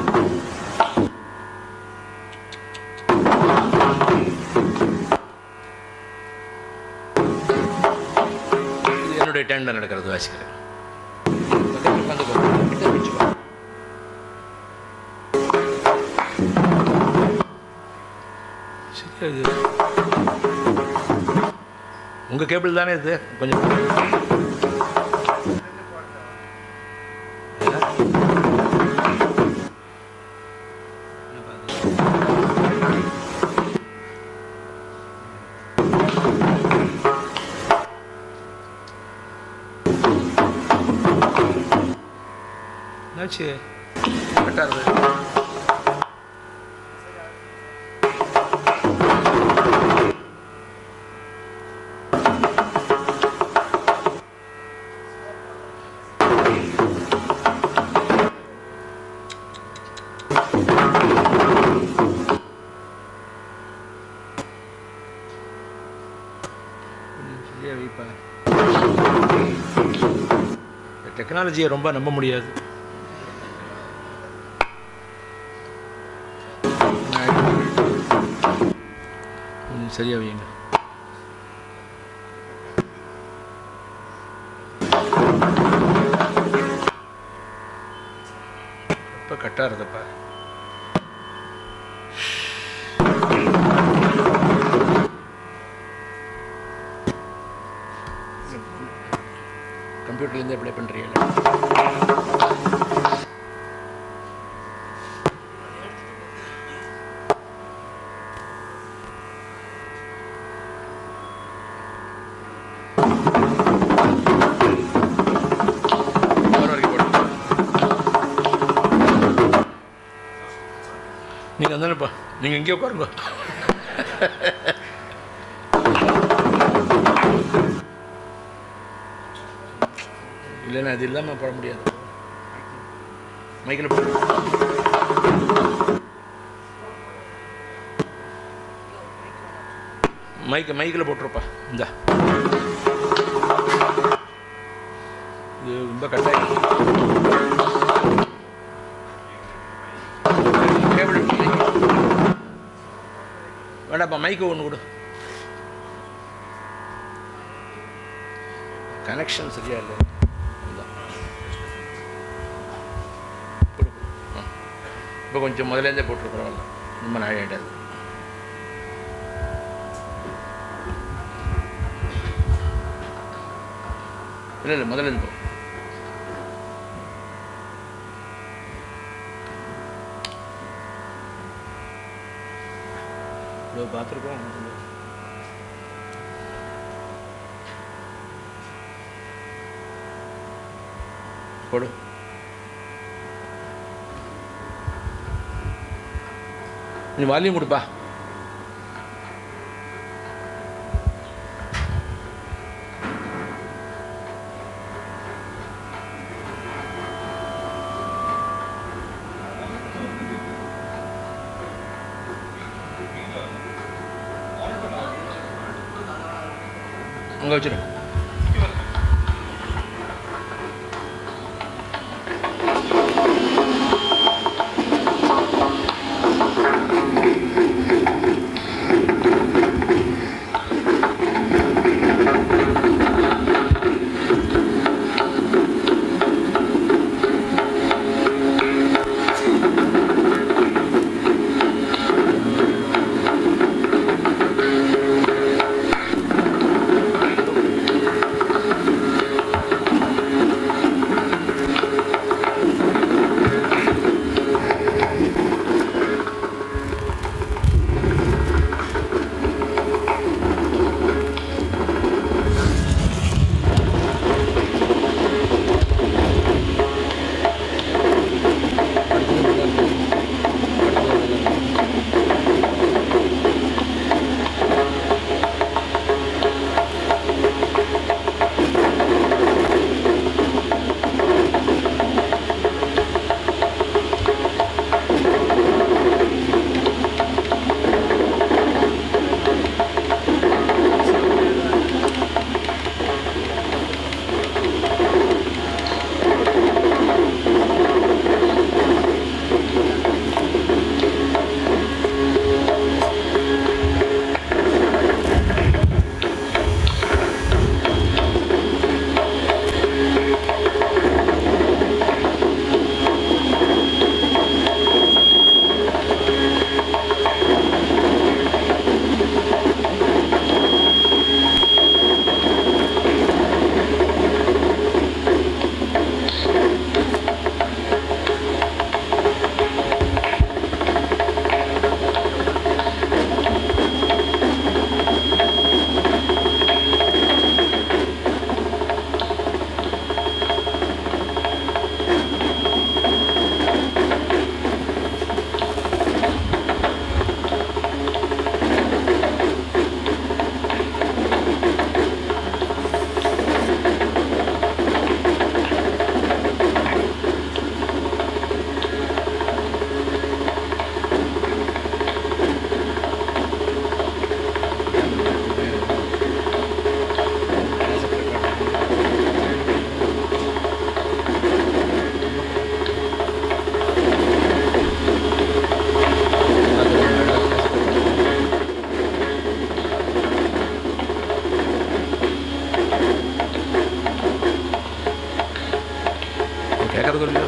இது என்னுடைய டேண்டில் நடக்கிறது வாசிக்கிறேன் உட்காந்துக்கோ. கிட்ட வச்சுக்கோ. சரியா இது உங்கள் கேபிள் தானே இது கொஞ்சம் என்னாச்சு கரெக்டாக இருக்குது சரியா வைப்பா டெக்னாலஜியை ரொம்ப நம்ப முடியாது கொஞ்சம் சரியா வைங்க ரொம்ப கட்டாக இருந்தப்பா கம்ப்யூட்டர்லேருந்து அப்ளை பண்ணுறீங்களா வர வரைக்கும் போடு. நீங்கள் வந்தானேப்பா நீங்கள் இங்கே உட்காருங்க இல்லைன்னா அது இல்லாமல் போட முடியாது மைக்கில் போடு மைக்கு மைக்கில் போட்டுருப்பா இந்தா இது ரொம்ப கட்டாயம் கேபிள் வேண்டாப்பா மைக்கு ஒன்று கொடு கனெக்ஷன் சரியா இல்லை இந்தா. கொடு, கொடு. ஆ. இப்போ கொஞ்சம் முதலேருந்தே போட்டுருக்குறோம் ரொம்ப நாள் ஆகிடாது இல்லை இல்லை முதல்ல இருந்து போ இவ்வளோ பார்த்துருக்கோம் போடு நீ வால்யூம் கொடுப்பா அங்கே வச்சிரு கேட்கறது இல்லையோ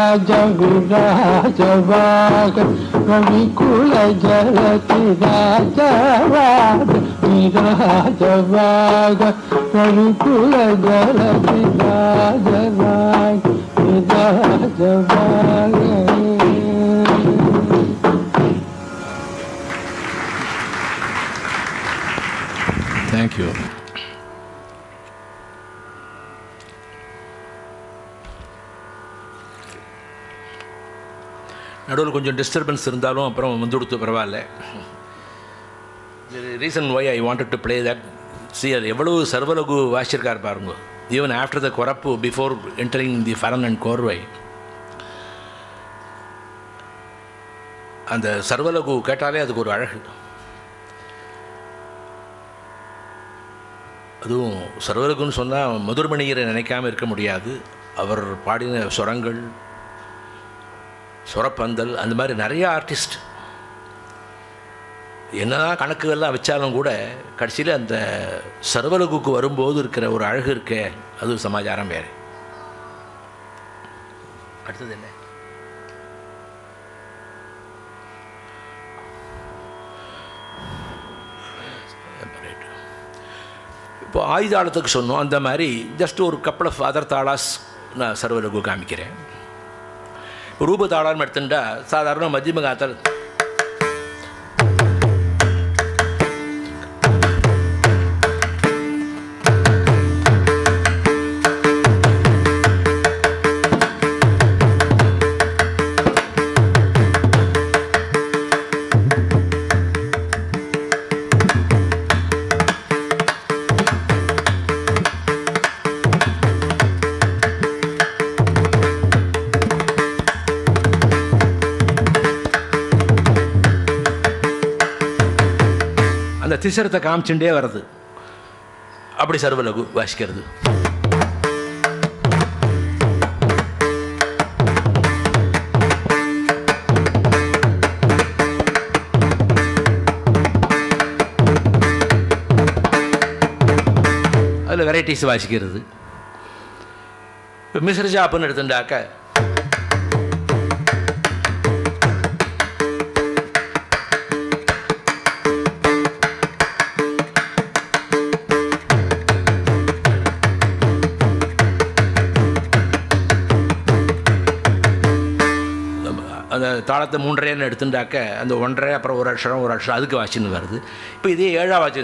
ராஜ விராஜவாக ரவிக்குல ஜலதி ராஜவாக விராஜவாக ரவிக்குல ஜலதி ராஜவாக விராஜவாக தேங்க்யூ நடுவில் கொஞ்சம் டிஸ்டர்பன்ஸ் இருந்தாலும் அப்புறம் வந்து கொடுத்து பரவாயில்ல reason why I wanted to play that see அது எவ்வளவு சர்வலகு வாசிச்சிருக்கார் பாருங்க even after the koraippu before entering the pharan and korvai அந்த சர்வலகு கேட்டாலே அதுக்கு ஒரு அழகு அதுவும் சர்வலகுன்னு சொன்னால் மதுர்மணியரை நினைக்காம இருக்க முடியாது அவர் பாடின சுரங்கள் சுரப்பந்தல் அந்த மாதிரி நிறைய ஆர்டிஸ்ட் என்னதான் கணக்குகள்லாம் வச்சாலும் கூட கடைசியில் அந்த சர்வலகுக்கு வரும்போது இருக்கிற ஒரு அழகு இருக்கே அது சமாச்சாரம் வேறு அடுத்தது என்ன இப்போ ஆயுதாளத்துக்கு சொன்னோம் அந்த மாதிரி ஜஸ்ட் ஒரு கப்பல் ஆஃப் அதர் தாளாஸ் நான் சர்வலகு காமிக்கிறேன் இப்போ ரூப தாளான்னு எடுத்துட்டா சாதாரண மத்தியம காத்தல் அந்த திசரத்தை காமிச்சுட்டே வருது அப்படி சர்வலகு வாசிக்கிறது அதில் வெரைட்டிஸ் வாசிக்கிறது இப்போ மிஸ்ரஜாப்புன்னு எடுத்துட்டாக்க அந்த தாளத்தை மூன்றரைன்னு எடுத்துட்டாக்க அந்த ஒன்றரை அப்புறம் ஒரு அக்ஷரம் ஒரு அக்ஷரம் அதுக்கு வாசின்னு வருது இப்போ இதே ஏழா வாசி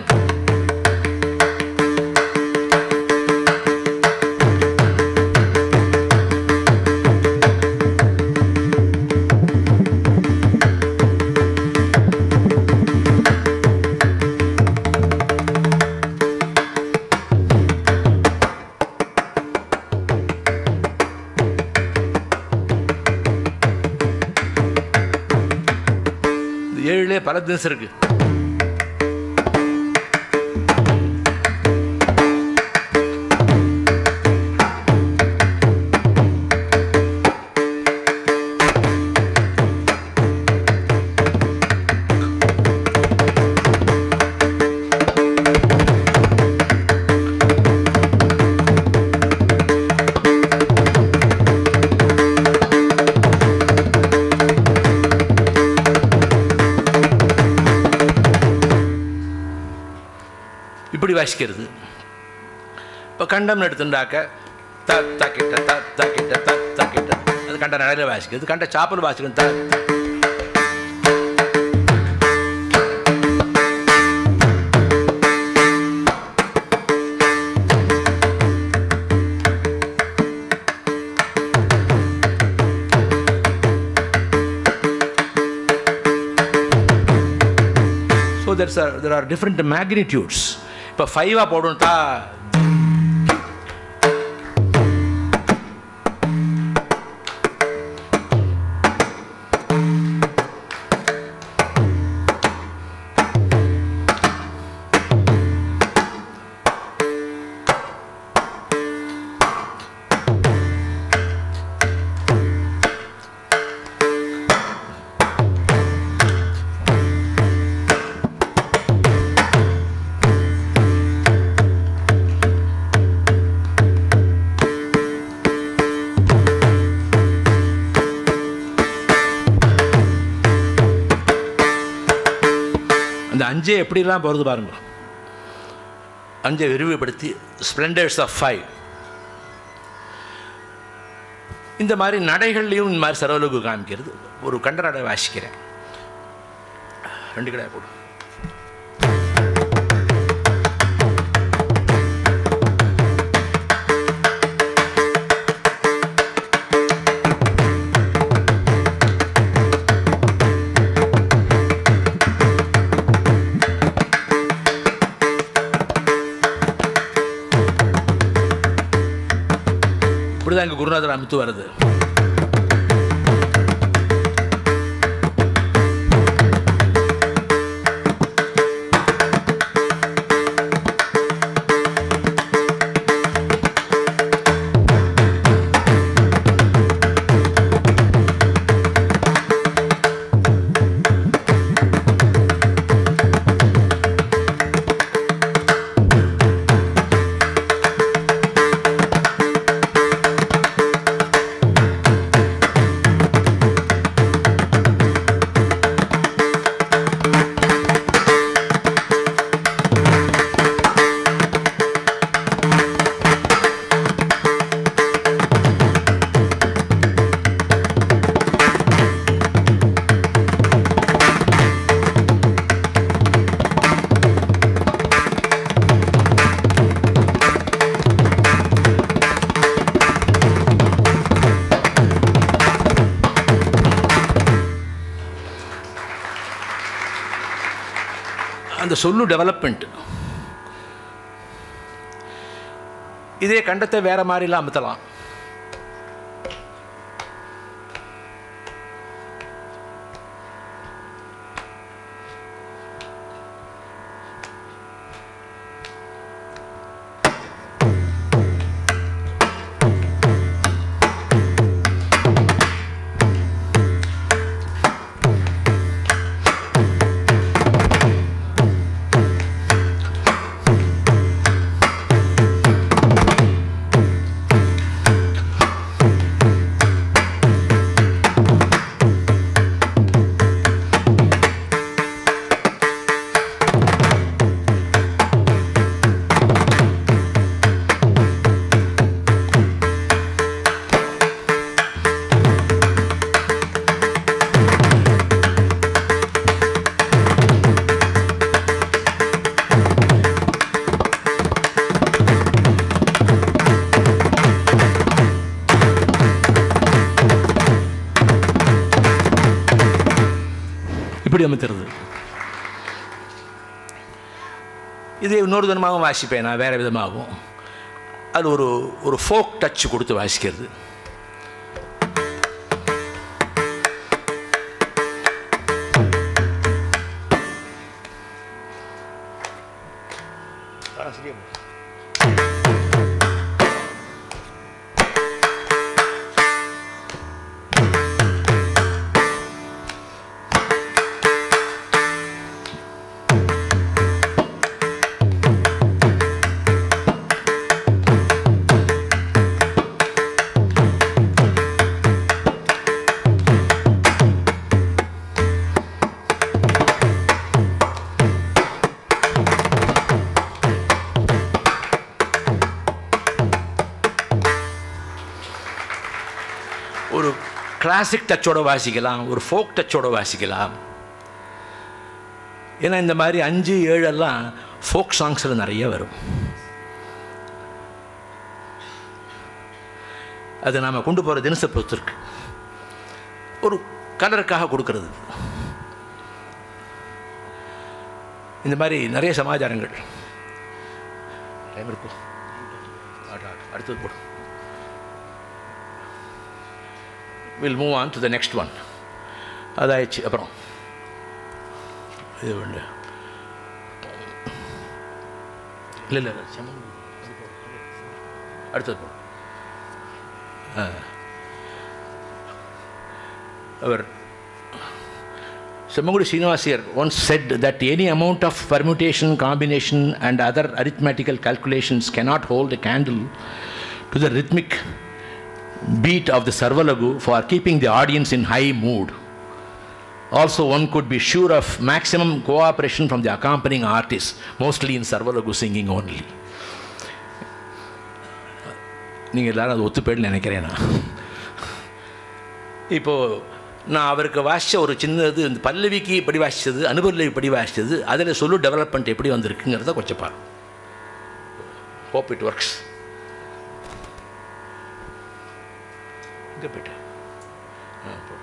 இந்த ஏழுலே பல தினசு இருக்கு இப்படி வாசிக்கிறது இப்போ கண்டம் எடுத்துட்டாக்க த த கிட்ட த த கிட்ட த த கிட்ட அது கண்ட நடையில் வாசிக்கிறது கண்ட சாப்பல் வாசிக்கணும் த த. So there's a, there are different magnitudes. இப்போ ஃபைவாக போடணுட்டா அஞ்சே எப்படிலாம் போகிறது பாருங்க அஞ்சை விரிவுபடுத்தி ஸ்ப்ளெண்டர்ஸ் ஆஃப் ஃபைவ் இந்த மாதிரி நடைகள்லையும் இந்த மாதிரி சரவலுக்கு காமிக்கிறது ஒரு கண்டராடை வாசிக்கிறேன் ரெண்டு கடை போடு இப்படிதான் இங்கே குருநாதர் அமைத்து வருது அந்த சொல்லு டெவலப்மெண்ட் இதே கண்டத்தை வேற மாதிரிலாம் அமுத்தலாம் இப்படி அமுத்துறது இது இன்னொரு விதமாகவும் வாசிப்பேன் நான் வேறு விதமாகவும் அது ஒரு ஒரு ஃபோக் டச் கொடுத்து வாசிக்கிறது ஒரு கிளாசிக் டச்சோட வாசிக்கலாம் ஒரு ஃபோக் டச்சோட வாசிக்கலாம் ஏன்னா இந்த மாதிரி அஞ்சு ஏழெல்லாம் ஃபோக் சாங்ஸில் நிறைய வரும் அது நாம் கொண்டு போகிற தினசை பொறுத்திருக்கு ஒரு கலருக்காக கொடுக்கறது இந்த மாதிரி நிறைய சமாச்சாரங்கள் டைம் இருக்கும் ஆட்டா, ஆட்டா. அடுத்தது போடும் will move on to the next one அதாயிடுச்சு அப்புறம் இது ஒன்று இல்லை இல்லை செம்மன் அடுத்தது போ. ஆ. அவர் Semmangudi Srinivasiyar once said that any amount of permutation, combination, and other arithmetical calculations cannot hold a candle to the rhythmic beat of the Sarvalagu for keeping the audience in high mood. Also, one could be sure of maximum cooperation from the accompanying artists, mostly in Sarvalagu singing only. நீங்கள் எல்லாரும் அது ஒத்துப்பேன்னு நினைக்கிறேன் நான் இப்போது நான் அவருக்கு வாசித்த ஒரு சின்னது இந்த பல்லவிக்கு எப்படி வாசித்தது அனுபல்லவி எப்படி வாசித்தது அதில் சொல்லு டெவலப்மெண்ட் எப்படி வந்திருக்குங்கிறத கொஞ்சம் பாரு ஹோப் இட் ஒர்க்ஸ் இங்கே போயிட்டு ஆ போ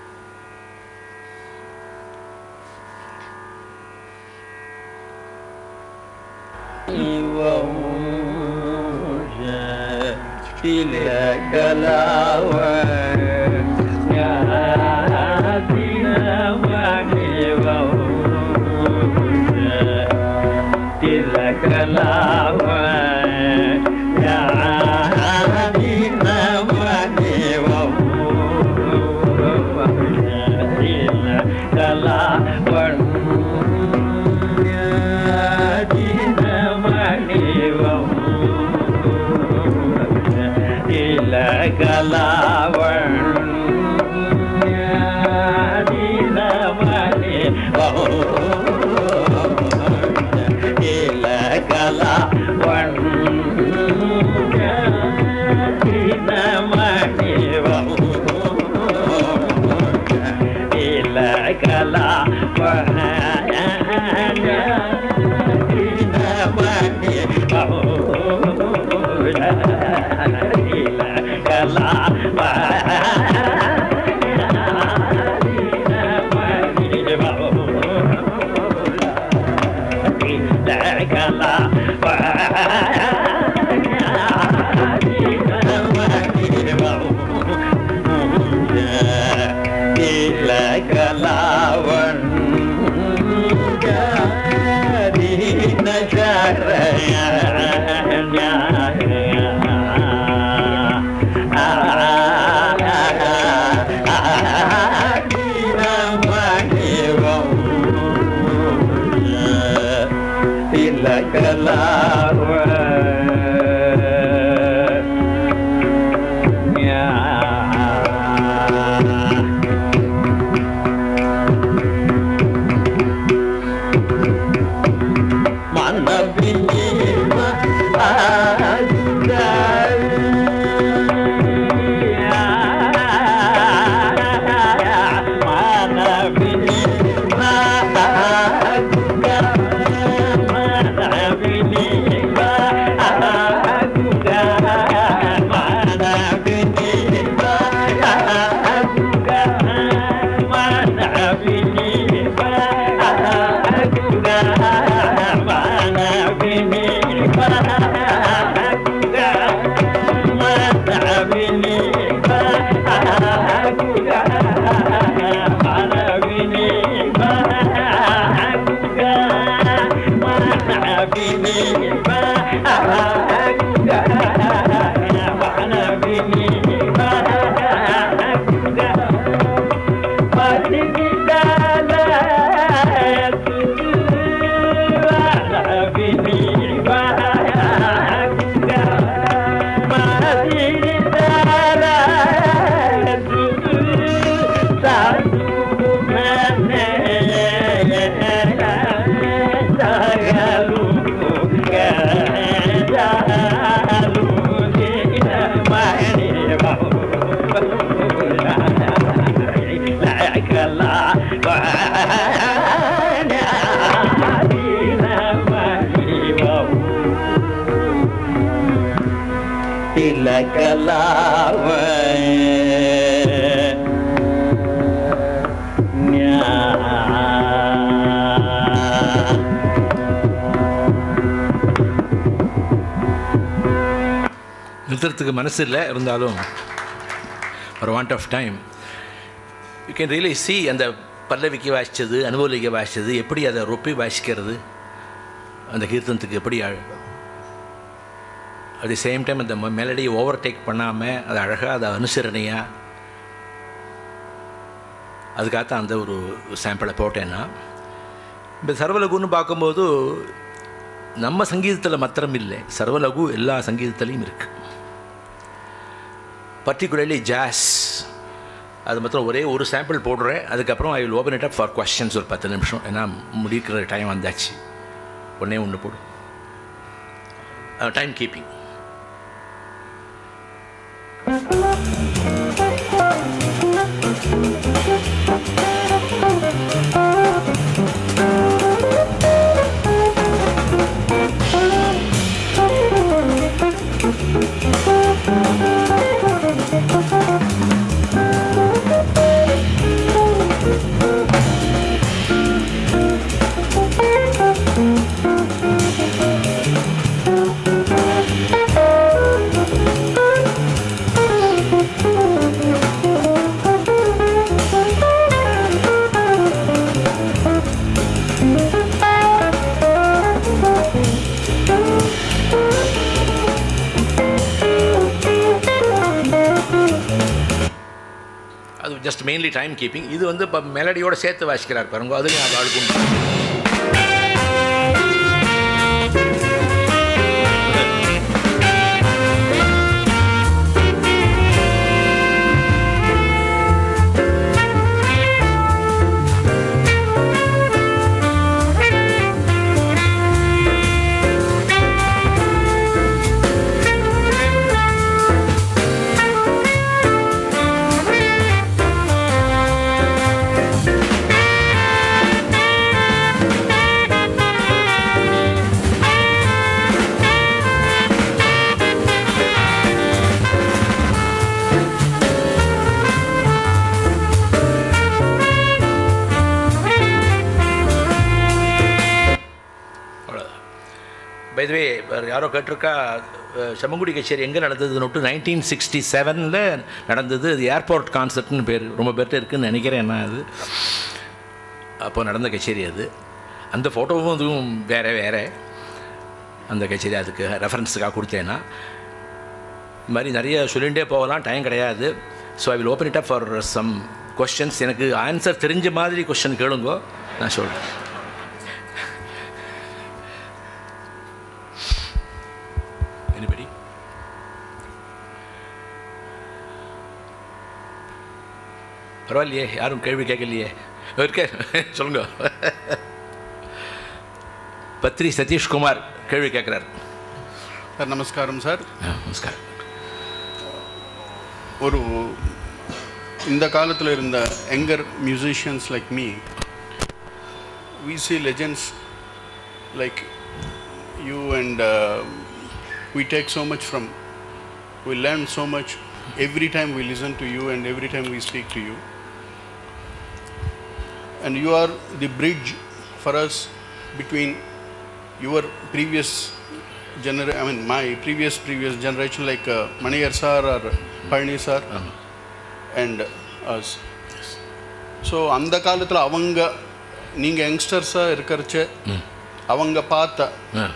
நிறுத்துறதுக்கு மனசு இல்லை இருந்தாலும் ஒரு want of time you can really see அந்த பல்லவிக்கு வாசித்தது அனுபவலிக்கு வாசித்தது எப்படி அதை ரொப்பி வாசிக்கிறது அந்த கீர்த்தனத்துக்கு எப்படி அட் தி சேம் டைம் அந்த மெலடியை ஓவர் டேக் பண்ணாமல் அது அழகாக அதை அனுசரணையாக அதுக்காகத்தான் அந்த ஒரு சாம்பிளை போட்டேன்னா இப்போ சர்வலகுன்னு பார்க்கும்போது நம்ம சங்கீதத்தில் மாத்திரம் இல்லை சர்வலகு எல்லா சங்கீதத்துலேயும் இருக்குது பர்டிகுலர்லி ஜாஸ் அது மாத்திரம் ஒரே ஒரு சாம்பிள் போடுறேன் அதுக்கப்புறம் I will open it up for questions ஒரு பத்து நிமிஷம் ஏன்னா முடிக்கிற டைம் வந்தாச்சு ஒன்றே ஒன்று போடு டைம் கீப்பிங் அது ஜஸ்ட் மெயின்லி டைம் கீப்பிங் இது வந்து இப்போ மெலடியோட சேர்த்து வாசிக்கிறார் பாருங்க அதுலேயும் அது ஆளுக்கும் அவ்வளோதான் பைதவே யாரோ கேட்டிருக்கா அஹ், செம்மங்குடி கச்சேரி எங்கே நடந்ததுன்னு நைன்டீன் சிக்ஸ்டி செவனில் நடந்தது அது ஏர்போர்ட் கான்சர்ட்னு பேர் ரொம்ப பேர்ட்ட இருக்குன்னு நினைக்கிறேன் என்ன அது அப்போ நடந்த கச்சேரி அது அந்த ஃபோட்டோவும் அதுவும் வேறு வேறு அந்த கச்சேரி அதுக்கு ரெஃபரன்ஸுக்காக கொடுத்தேன்னா இந்த மாதிரி நிறைய சொல்லிகிட்டே போகலாம் டைம் கிடையாது so I will open it up for some questions எனக்கு ஆன்சர் தெரிஞ்ச மாதிரி கொஸ்டின் கேளுங்கோ நான் சொல்கிறேன் Anybody? பரவாயில்லையே யாரும் கேள்வி கேட்கலையே இருக்க சொல்லுங்க பத்ரி சதீஷ்குமார் கேள்வி கேட்குறாரு சார் நமஸ்காரம் சார் நமஸ்காரம் ஒரு இந்த காலத்தில் இருந்த younger musicians like me we see legends like you and uh, we take so much from we learn so much every time we listen to you and every time we speak to you and you are the bridge for us between your previous gener I mean my previous previous generation like uh, Maniyar sir or Palani sir and us so அந்த காலத்தில் அவங்க நீங்கள் யங்ஸ்டர்ஸாக இருக்கிறச்ச அவங்க பார்த்த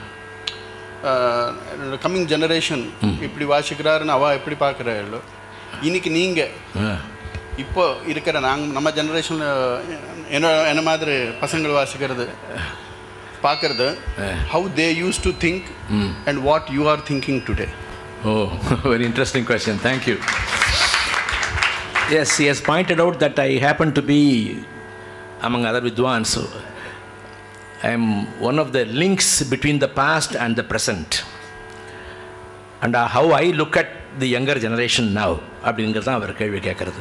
coming generation இப்படி வாசிக்கிறாருன்னு அவ எப்படி பார்க்குறாளோ இன்னைக்கு நீங்கள் இப்போ இருக்கிற நாங்கள் நம்ம ஜெனரேஷனில் என்ன என்ன மாதிரி பசங்கள் வாசிக்கிறது பார்க்கறது how they used to think and what you are thinking today Oh, very interesting question. Thank you. Yes, he has pointed out that I happen to be, among other Vidwans, I am one of the links between the past and the present. And uh, how I look at the younger generation now, அப்படிங்கிறது தான் அவர் கேள்வி கேட்குறது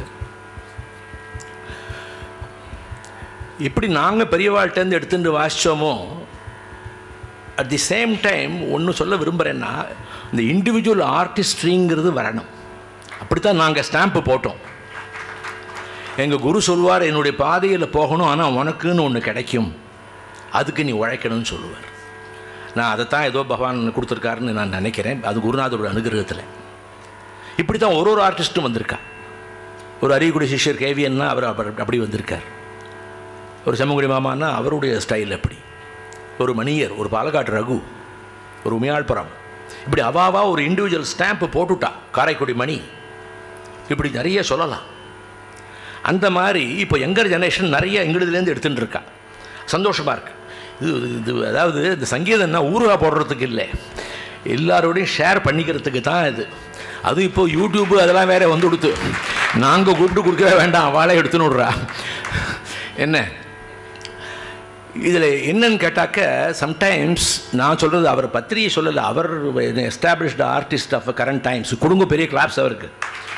இப்படி நாங்கள் பெரியவாழ்கிட்டேருந்து எடுத்துட்டு வாசித்தோமோ at the same time ஒன்று சொல்ல விரும்புகிறேன்னா இந்த இண்டிவிஜுவல் ஆர்டிஸ்ட்ரிங்கிறது வரணும் அப்படித்தான் நாங்கள் ஸ்டாம்ப்பு போட்டோம் எங்கள் குரு சொல்வார் என்னுடைய பாதையில் போகணும் ஆனால் உனக்குன்னு ஒன்று கிடைக்கும் அதுக்கு நீ உழைக்கணும்னு சொல்லுவார் நான் அதை தான் ஏதோ பகவான் கொடுத்துருக்காருன்னு நான் நினைக்கிறேன் அது குருநாதரோட அனுகிரகத்தில் இப்படி தான் ஒரு ஒரு ஆர்டிஸ்ட்டும் வந்திருக்கா ஒரு அரியக்குடி சிஷ்யர் கேவியன்னா அவர் அப்ப- அப்படி வந்திருக்கார் ஒரு செம்மங்குடி மாமான்னா அவருடைய ஸ்டைல் அப்படி ஒரு மணியர் ஒரு பாலக்காட்டு ரகு ஒரு உமையாள்புரம் இப்படி அவாவா ஒரு இண்டிவிஜுவல் ஸ்டாம்ப்பு போட்டுட்டா காரைக்குடி மணி இப்படி நிறைய சொல்லலாம் அந்த மாதிரி இப்போ யங்கர் ஜெனரேஷன் நிறைய எங்களுதுலேருந்து எடுத்துகிட்டு இருக்கா சந்தோஷமாக இருக்கு இது இது அதாவது இந்த சங்கீதம்னா ஊருகா போடுறதுக்கு இல்லை எல்லாரோடையும் ஷேர் பண்ணிக்கிறதுக்கு தான் இது அது இப்போ யூடியூப்பு அதெல்லாம் வேற வந்து கொடுத்து நாங்கள் கூப்பிட்டு கொடுக்கவே வேண்டாம் அவளே எடுத்துன்னு விட்றா என்ன இதில் என்னன்னு கேட்டாக்க சம்டைம்ஸ் நான் சொல்கிறது அவர் பத்திரிகை சொல்லலை அவர் established artist of current times கொடுங்க பெரிய கிளாப்ஸ் அவருக்கு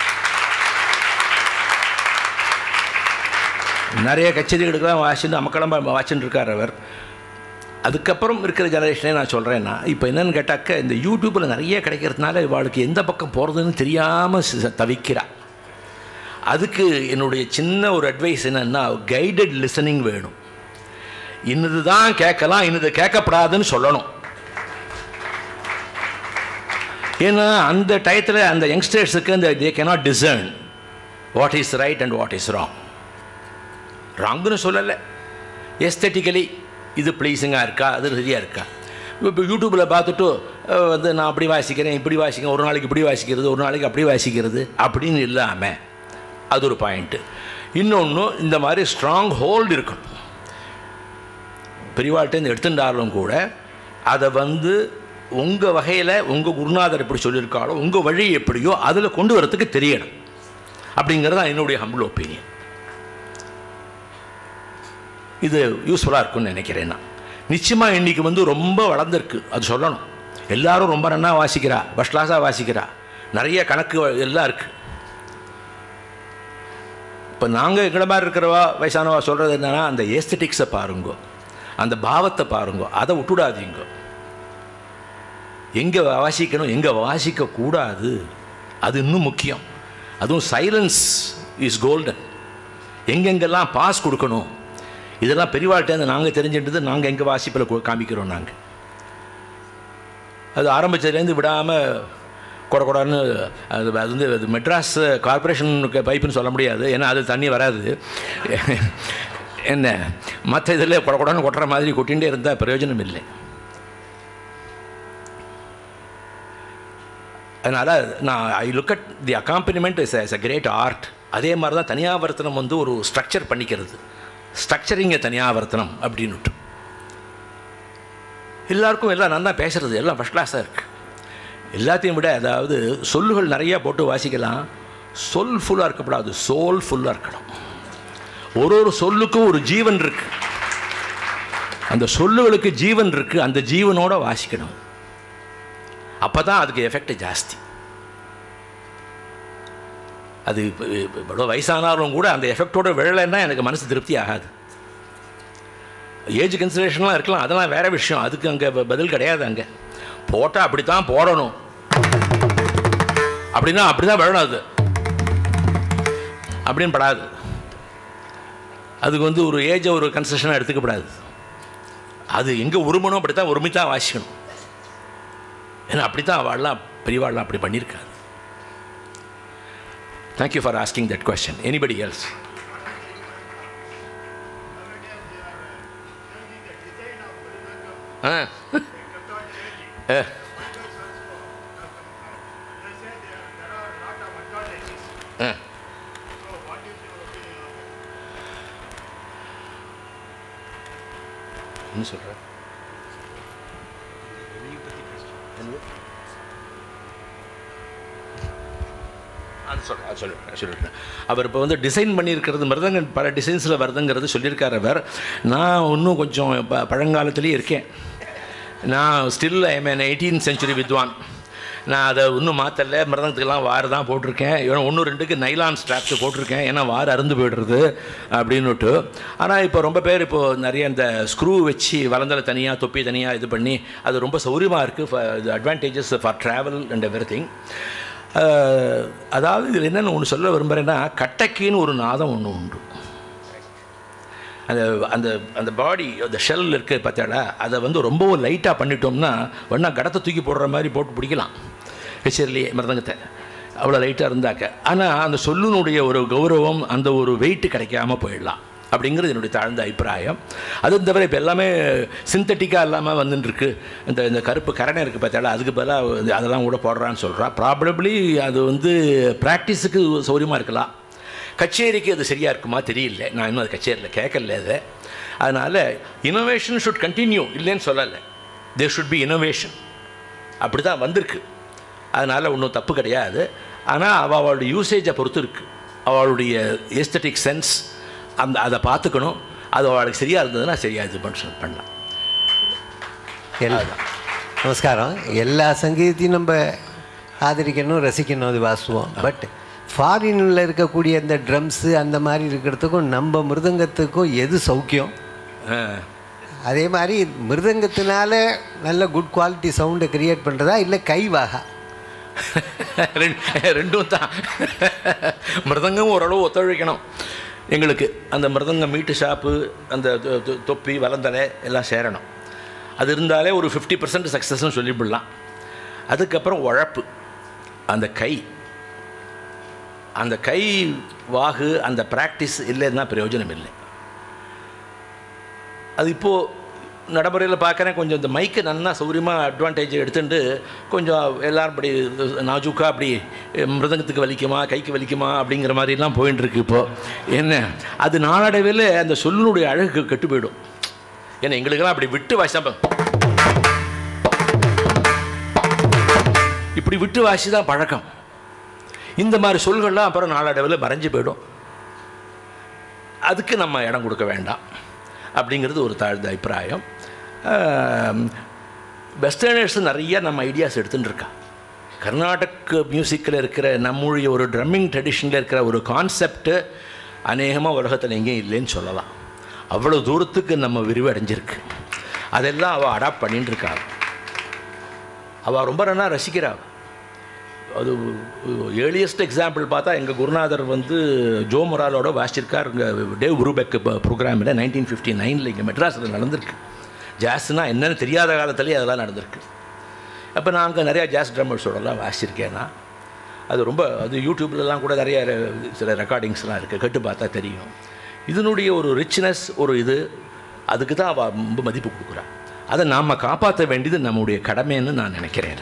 நிறைய கச்சேரிகளுக்கெல்லாம் வாசிட்டு அமக்களமாக வாசின்னு இருக்கார் அவர் அதுக்கப்புறம் இருக்கிற ஜெனரேஷனே நான் சொல்கிறேன்னா இப்போ என்னன்னு கேட்டாக்க இந்த யூடியூப்பில் நிறைய கிடைக்கிறதுனால இவாளுக்கு எந்த பக்கம் போகிறதுன்னு தெரியாமல் தவிக்கிறா அதுக்கு என்னுடைய சின்ன ஒரு அட்வைஸ் என்னென்னா கைடட் லிசனிங் வேணும் இன்னது தான் கேட்கலாம் இன்னது கேட்கப்படாதுன்னு சொல்லணும் ஏன்னா அந்த டயத்தில் அந்த யங்ஸ்டர்ஸுக்கு அந்த they cannot discern what is right and what is wrong ராங்குன்னு சொல்லலை எஸ்தட்டிக்கலி இது ப்ளீஸிங்காக இருக்கா அது சரியாக இருக்கா இப்போ யூடியூப்பில் பார்த்துட்டு அஹ், வந்து நான் அப்படி வாசிக்கிறேன் இப்படி வாசிக்கிறேன் ஒரு நாளைக்கு இப்படி வாசிக்கிறது ஒரு நாளைக்கு அப்படி வாசிக்கிறது அப்படின்னு இல்லாமல் அது ஒரு பாயிண்ட்டு இன்னொன்று இந்த மாதிரி ஸ்ட்ராங் ஹோல்டு இருக்கும் பெரியவாழ்கிட்டேருந்து எடுத்துட்டாலும் கூட அதை வந்து உங்கள் வகையில் உங்கள் குருநாதர் எப்படி சொல்லியிருக்காளோ உங்கள் வழி எப்படியோ அதில் கொண்டு வரத்துக்கு தெரியணும் அப்படிங்கிறது தான் என்னுடைய ஹம்பிள் ஒப்பீனியன் இது யூஸ்ஃபுல்லாக இருக்கும்னு நினைக்கிறேன் நான் நிச்சயமாக இன்றைக்கி வந்து ரொம்ப வளர்ந்துருக்கு அது சொல்லணும் எல்லாரும் ரொம்ப நன்னா வாசிக்கிறா ஃபஸ்ட் கிளாஸாக வாசிக்கிறா நிறைய கணக்கு வ- எல்லாம் இருக்குது இப்போ நாங்கள் எங்களை மாதிரி இருக்கிறவா வயசானவா சொல்கிறது என்னன்னா அந்த ஏஸ்தட்டிக்ஸை பாருங்கோ அந்த பாவத்தை பாருங்கோ அதை விட்டுடாதீங்க எங்கே வாசிக்கணும் எங்கே வாசிக்கக்கூடாது அது இன்னும் முக்கியம் அதுவும் சைலன்ஸ் இஸ் கோல்டன் எங்கெங்கெல்லாம் பாஸ் கொடுக்கணும் இதெல்லாம் பெரியவாழ்கிட்டேருந்து நாங்கள் தெரிஞ்சுட்டது நாங்கள் எங்கள் வாசிப்பில் கு- காமிக்கிறோம் நாங்கள் அது ஆரம்பிச்சதுலேருந்து விடாமல் கொட கொடன்னு அது அது வந்து அது மெட்ராஸ் கார்பரேஷனுக்கு பைப்புன்னு சொல்ல முடியாது ஏன்னா அது தண்ணி வராது என்ன மற்ற இதில் கொட கொடன்னு கொட்டுற மாதிரி கொட்டிகிட்டே இருந்தால் பிரயோஜனம் இல்லை அதனால் நான் I look at the accompaniment is is a great art அதே மாதிரி தான் தனியாவர்த்தனம் வந்து ஒரு ஸ்ட்ரக்சர் பண்ணிக்கிறது ஸ்ட்ரக்சரிங்க தனியாவர்த்தனம் அப்படின்னுட்டு எல்லாருக்கும் எல்லாம் நல்லா பேசுறது எல்லாம் ஃபஸ்ட் கிளாஸாக இருக்குது எல்லாத்தையும் விட அதாவது சொல்லுகள் நிறையா போட்டு வாசிக்கலாம் சொல் ஃபுல்லாக இருக்கக்கூடாது சோல் ஃபுல்லாக இருக்கணும் ஒரு ஒரு சொல்லுக்கும் ஒரு ஜீவன் இருக்கு அந்த சொல்லுகளுக்கு ஜீவன் இருக்குது அந்த ஜீவனோட வாசிக்கணும் அப்போ தான் அதுக்கு எஃபெக்ட் ஜாஸ்தி அது இப்போ இவ்வளோ வயசானாலும் கூட அந்த எஃபெக்டோட விழலைன்னா எனக்கு மனசு திருப்தி ஆகாது ஏஜ் கன்சிடரேஷன்லாம் இருக்கலாம் அதெல்லாம் வேற விஷயம் அதுக்கு அங்கே பதில் கிடையாது அங்கே போட்டால் அப்படி தான் போடணும் அப்படின்னா அப்படி தான் விழணும் அது அப்படின்னு படாது அதுக்கு வந்து ஒரு ஏஜை ஒரு கன்செஷனாக எடுத்துக்கப்படாது அது எங்கே உருமணும் அப்படி தான் உரிமை தான் வாசிக்கணும் ஏன்னா அப்படி தான் அவள்லாம் பெரியவாள்லாம் அப்படி பண்ணியிருக்காது thank you for asking that question anybody else ah ah ah என்ன சொல்கிற அது சொல்கிறேன் அது சொல்லிடுறேன் சொல்லிடுறேன் அவர் இப்போ வந்து டிசைன் பண்ணியிருக்கிறது மிருதங்க பல டிசைன்ஸில் வருதுங்கிறது சொல்லியிருக்கார் அவர் நான் இன்னும் கொஞ்சம் ப பழங்காலத்துலேயே இருக்கேன் நான் still I man eighteen century vidwan நான் அதை இன்னும் மாற்றல மிருதங்கத்துக்கெல்லாம் வார் தான் போட்டிருக்கேன் ஏன்னா ஒன்று ரெண்டுக்கு நைலான் ஸ்ட்ராப்ஸ் போட்டிருக்கேன் ஏன்னா வார் அறுந்து போயிடுறது அப்படின்னுட்டு ஆனால் இப்போ ரொம்ப பேர் இப்போது நிறைய இந்த ஸ்க்ரூ வச்சு வளர்ந்தல தனியாக தொப்பி தனியாக இது பண்ணி அது ரொம்ப சௌரியமாக இருக்குது advantages for travel and everything அதாவது இதில் என்னென்னு ஒன்று சொல்ல விரும்புகிறேன்னா கட்டக்கின்னு ஒரு நாதம் ஒன்று உண்டு அந்த அந்த அந்த பாடி அந்த ஷெல் இருக்குது பார்த்தாடா அதை வந்து ரொம்பவும் லைட்டாக பண்ணிட்டோம்னா வேணா கடத்தை தூக்கி போடுற மாதிரி போட்டு பிடிக்கலாம் கச்சேரிலேயே மிருதங்கத்தை அவ்வளோ லைட்டாக இருந்தாக்க ஆனால் அந்த சொல்லினுடைய ஒரு கௌரவம் அந்த ஒரு வெயிட்டு கிடைக்காம போயிடலாம் அப்படிங்கிறது என்னுடைய தாழ்ந்த அபிப்பிராயம் அது தவிர இப்போ எல்லாமே சிந்தட்டிக்காக இல்லாமல் வந்துட்டுருக்கு இந்த இந்த கருப்பு கரணை இருக்குது பார்த்தாலும் அதுக்கு பதிலாக அதெல்லாம் கூட போடுறான்னு சொல்கிறா ப்ராபப்ளி அது வந்து ப்ராக்டிஸுக்கு சௌரியமாக இருக்கலாம் கச்சேரிக்கு அது சரியாக இருக்குமா தெரியல நான் இன்னும் அது கச்சேரியில் கேட்கல அதை அதனால் இனோவேஷன் ஷுட் கண்டினியூ இல்லைன்னு சொல்லலை தேர் ஷுட் பி இனோவேஷன் அப்படி தான் வந்திருக்கு அதனால் ஒன்றும் தப்பு கிடையாது ஆனால் அவள் அவளோட யூசேஜை பொறுத்து இருக்குது அவளுடைய எஸ்தட்டிக் சென்ஸ் அந்த அதை பார்த்துக்கணும் அது அவளுக்கு சரியாக இருந்ததுன்னா சரியாக இது பண்ண பண்ணலாம் எல்லா நமஸ்காரம் எல்லா சங்கீதத்தையும் நம்ம ஆதரிக்கணும் ரசிக்கணும் அது வாசுவோம் பட் ஃபாரினில் இருக்கக்கூடிய அந்த ட்ரம்ஸு அந்த மாதிரி இருக்கிறதுக்கும் நம்ம மிருதங்கத்துக்கும் எது சௌக்கியம் ஆ. அதே மாதிரி மிருதங்கத்தினால நல்ல குட் குவாலிட்டி சவுண்டை கிரியேட் பண்ணுறதா இல்லை கைவாகா ரெண்டு- ரெண்டும் தான் மிருதங்கம் ஓரளவு ஒத்துழைக்கணும் எங்களுக்கு அந்த மிருதங்கம் மீட்டு ஷாப்பு அந்த தொ- தொ- தொப்பி வலந்தலை எல்லாம் சேரணும் அது இருந்தாலே ஒரு ஃபிஃப்டி பர்சன்ட் சக்ஸஸ்னு சொல்லிவிடலாம் அதுக்கப்புறம் உழப்பு அந்த கை அந்த கை வாகு அந்த ப்ராக்டிஸ் இல்லைன்னா பிரயோஜனம் இல்லை அது இப்போது நடைமுறையில் பார்க்குறேன் கொஞ்சம் இந்த மைக்கை நன்னா சௌரியமாக அட்வான்டேஜ் எடுத்துட்டு கொஞ்சம் எல்லாரும் அப்படி நாஜூக்கா அப்படி மிருதங்கத்துக்கு வலிக்குமா கைக்கு வலிக்குமா அப்படிங்கிற மாதிரிலாம் போயின்னு இருக்கு இப்போது என்ன அது நாளடைவில் அந்த சொல்லுடைய அழகு கெட்டு போயிடும் ஏன்னா எங்களுக்கெல்லாம் அப்படி விட்டு வாசி இப்படி விட்டு வாசி தான் பழக்கம் இந்த மாதிரி சொல்கள்லாம் அப்புறம் நாளடைவில் மறைஞ்சு போயிடும் அதுக்கு நம்ம இடம் கொடுக்க வேண்டாம் அப்படிங்கிறது ஒரு தாழ்ந்த அபிப்பிராயம் வெஸ்டர்னர்ஸ் நிறைய நம்ம ஐடியாஸ் எடுத்துகிட்டு இருக்கா கர்நாடக் மியூசிக்கில் இருக்கிற நம்முடைய ஒரு ட்ரம்மிங் ட்ரெடிஷனில் இருக்கிற ஒரு கான்செப்ட்டு அநேகமாக உலகத்தில் எங்கேயும் இல்லைன்னு சொல்லலாம் அவ்வளோ தூரத்துக்கு நம்ம விரிவடைஞ்சிருக்கு அதெல்லாம் அவள் அடாப்ட் பண்ணிட்டு இருக்காள் அவள் ரொம்ப நல்லா ரசிக்கிறாள் அது ஏர்லியஸ்ட் எக்ஸாம்பிள் பார்த்தா எங்கள் குருநாதர் வந்து ஜோ மொராலோட வாசிச்சிருக்கார் இங்கே டேவ் உருபெக் ப்ரோக்ராமில் நைன்டீன் ஃபிஃப்டி நைனில் இங்கே மெட்ராஸில் நடந்திருக்கு ஜாஸ்னா என்னன்னு தெரியாத காலத்துலேயே அதெல்லாம் நடந்திருக்கு அப்போ நான் அங்கே நிறையா ஜாஸ் ட்ரம்மர்ஸோடலாம் வாசிச்சிருக்கேன் நான் அது ரொம்ப அது யூடியூப்லலாம் கூட நிறைய ரெ- சில ரெக்கார்டிங்ஸ்லாம் இருக்குது கேட்டு பார்த்தா தெரியும் இதனுடைய ஒரு ரிச்னஸ் ஒரு இது அதுக்கு தான் அவள் ரொம்ப மதிப்பு கொடுக்குறா அதை நாம் காப்பாற்ற வேண்டியது நம்முடைய கடமைன்னு நான் நினைக்கிறேன்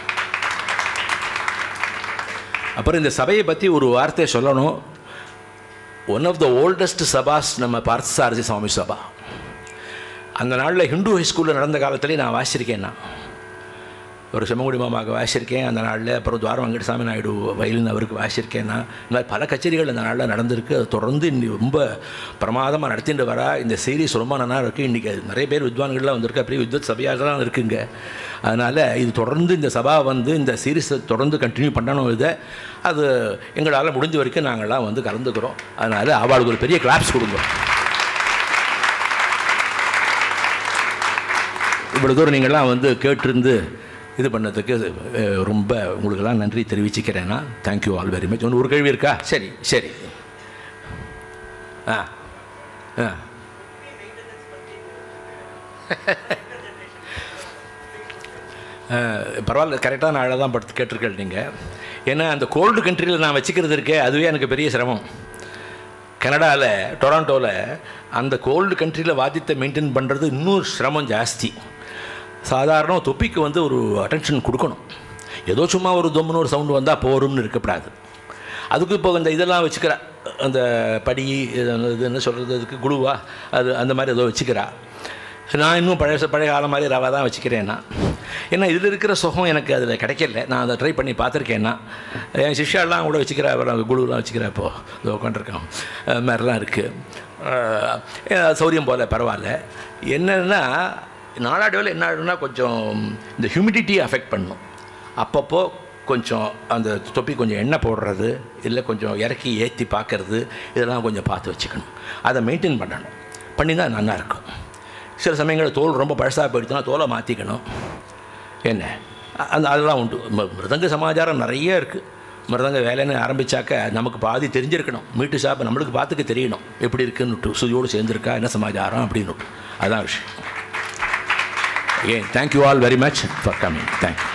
அப்புறம் இந்த சபையை பற்றி ஒரு வார்த்தை சொல்லணும் ஒன் ஆஃப் த ஓல்டஸ்ட் சபாஸ் நம்ம பார்த்தசாரதி சுவாமி சபா அந்த நாளில் ஹிந்து ஹைஸ்கூலில் நடந்த காலத்துலேயே நான் வாசிச்சிருக்கேன் நான் ஒரு செம்மங்குடி மாமாவுக்கு வாசிச்சிருக்கேன் அந்த நாளில் அப்புறம் துவாரம் வெங்கடசாமி நாயுடு வயலின் அவருக்கு வாசிச்சிருக்கேன் நான் இந்த மாதிரி பல கச்சேரிகள் அந்த நாளில் நடந்திருக்கு அது தொடர்ந்து இன்னி ரொம்ப பிரமாதமாக நடத்திட்டு வரா இந்த சீரீஸ் ரொம்ப நல்லா இருக்குது இன்றைக்கி நிறைய பேர் வித்வான்கள்லாம் வந்திருக்கு அப்படியே வித்வத் சபையாக தான் இருக்குங்க அதனால் இது தொடர்ந்து இந்த சபா வந்து இந்த சீரீஸை தொடர்ந்து கண்டினியூ பண்ணணும் இதை அது எங்களால் முடிஞ்ச வரைக்கும் நாங்கள்லாம் வந்து கலந்துக்கிறோம் அதனால் அவளுக்கு ஒரு பெரிய கிளாப்ஸ் கொடுங்க இவ்வளோ தூரம் நீங்கள்லாம் வந்து கேட்டிருந்து இது பண்ணதுக்கு அஹ், ரொம்ப உங்களுக்கெல்லாம் நன்றி தெரிவிச்சுக்கிறேன்னா தேங்க்யூ ஆல் வெரி மச் ஒன்று ஒரு கேள்வி இருக்கா சரி சரி ஆ ஆ அஹ், பரவாயில்ல கரெக்டாக நான் அழகாக தான் படுத்து கேட்டிருக்கேன் நீங்கள் ஏன்னா அந்த கோல்டு கண்ட்ரியில் நான் வச்சுக்கிறது இருக்கே அதுவே எனக்கு பெரிய சிரமம் கனடாவில் டொராண்டோவில் அந்த கோல்டு கண்ட்ரியில் வாத்தியத்தை மெயின்டைன் பண்ணுறது இன்னும் சிரமம் ஜாஸ்தி சாதாரண தொப்பிக்கு வந்து ஒரு அட்டென்ஷன் கொடுக்கணும் ஏதோ சும்மா ஒரு தொம்முன்னு ஒரு சவுண்டு வந்தால் போரும்னு இருக்கக்கூடாது அதுக்கு இப்போ இந்த இதெல்லாம் வச்சுக்கிறா அந்த படி இது இது என்ன சொல்கிறது அதுக்கு குழுவா அது அந்த மாதிரி ஏதோ வச்சுக்கிறா நான் இன்னும் பழைய பழைய காலம் மாதிரி ரவா தான் வச்சுக்கிறேன்னா ஏன்னா இதில் இருக்கிற சுகம் எனக்கு அதில் கிடைக்கல நான் அதை ட்ரை பண்ணி பார்த்துருக்கேன்னா என் சிஷ்யாலாம் கூட வச்சுக்கிறா அப்புறம் குழுலாம் வச்சுக்கிறா இப்போது இதோ உட்காந்துருக்கோம் அது மாதிரிலாம் இருக்குது சௌரியம் போல் பரவாயில்ல என்னென்னா நாளாடுவில் என்ன ஆகுதுன்னா கொஞ்சம் இந்த ஹியூமிடிட்டி அஃபெக்ட் பண்ணும் அப்பப்போ கொஞ்சம் அந்த தொப்பி கொஞ்சம் எண்ணெய் போடுறது இல்லை கொஞ்சம் இறக்கி ஏற்றி பார்க்கறது இதெல்லாம் கொஞ்சம் பார்த்து வச்சுக்கணும் அதை மெயின்டைன் பண்ணணும் பண்ணி தான் நல்லா இருக்கும் சில சமயங்களில் தோல் ரொம்ப பழசாக போயிடுச்சுன்னா தோலை மாற்றிக்கணும் என்ன அ- அந்த அதெல்லாம் உண்டு ம- மிருதங்க சமாச்சாரம் நிறைய இருக்குது மிருதங்க வேலைன்னு ஆரம்பித்தாக்க நமக்கு பாதி தெரிஞ்சிருக்கணும் மீட்டு ஷாப்பு நம்மளுக்கு பார்த்துக்க தெரியணும் எப்படி இருக்குன்னு சுதியோடு சேர்ந்துருக்கா என்ன சமாச்சாரம் அப்படின்னு அதான் விஷயம் again thank you all very much for coming thank you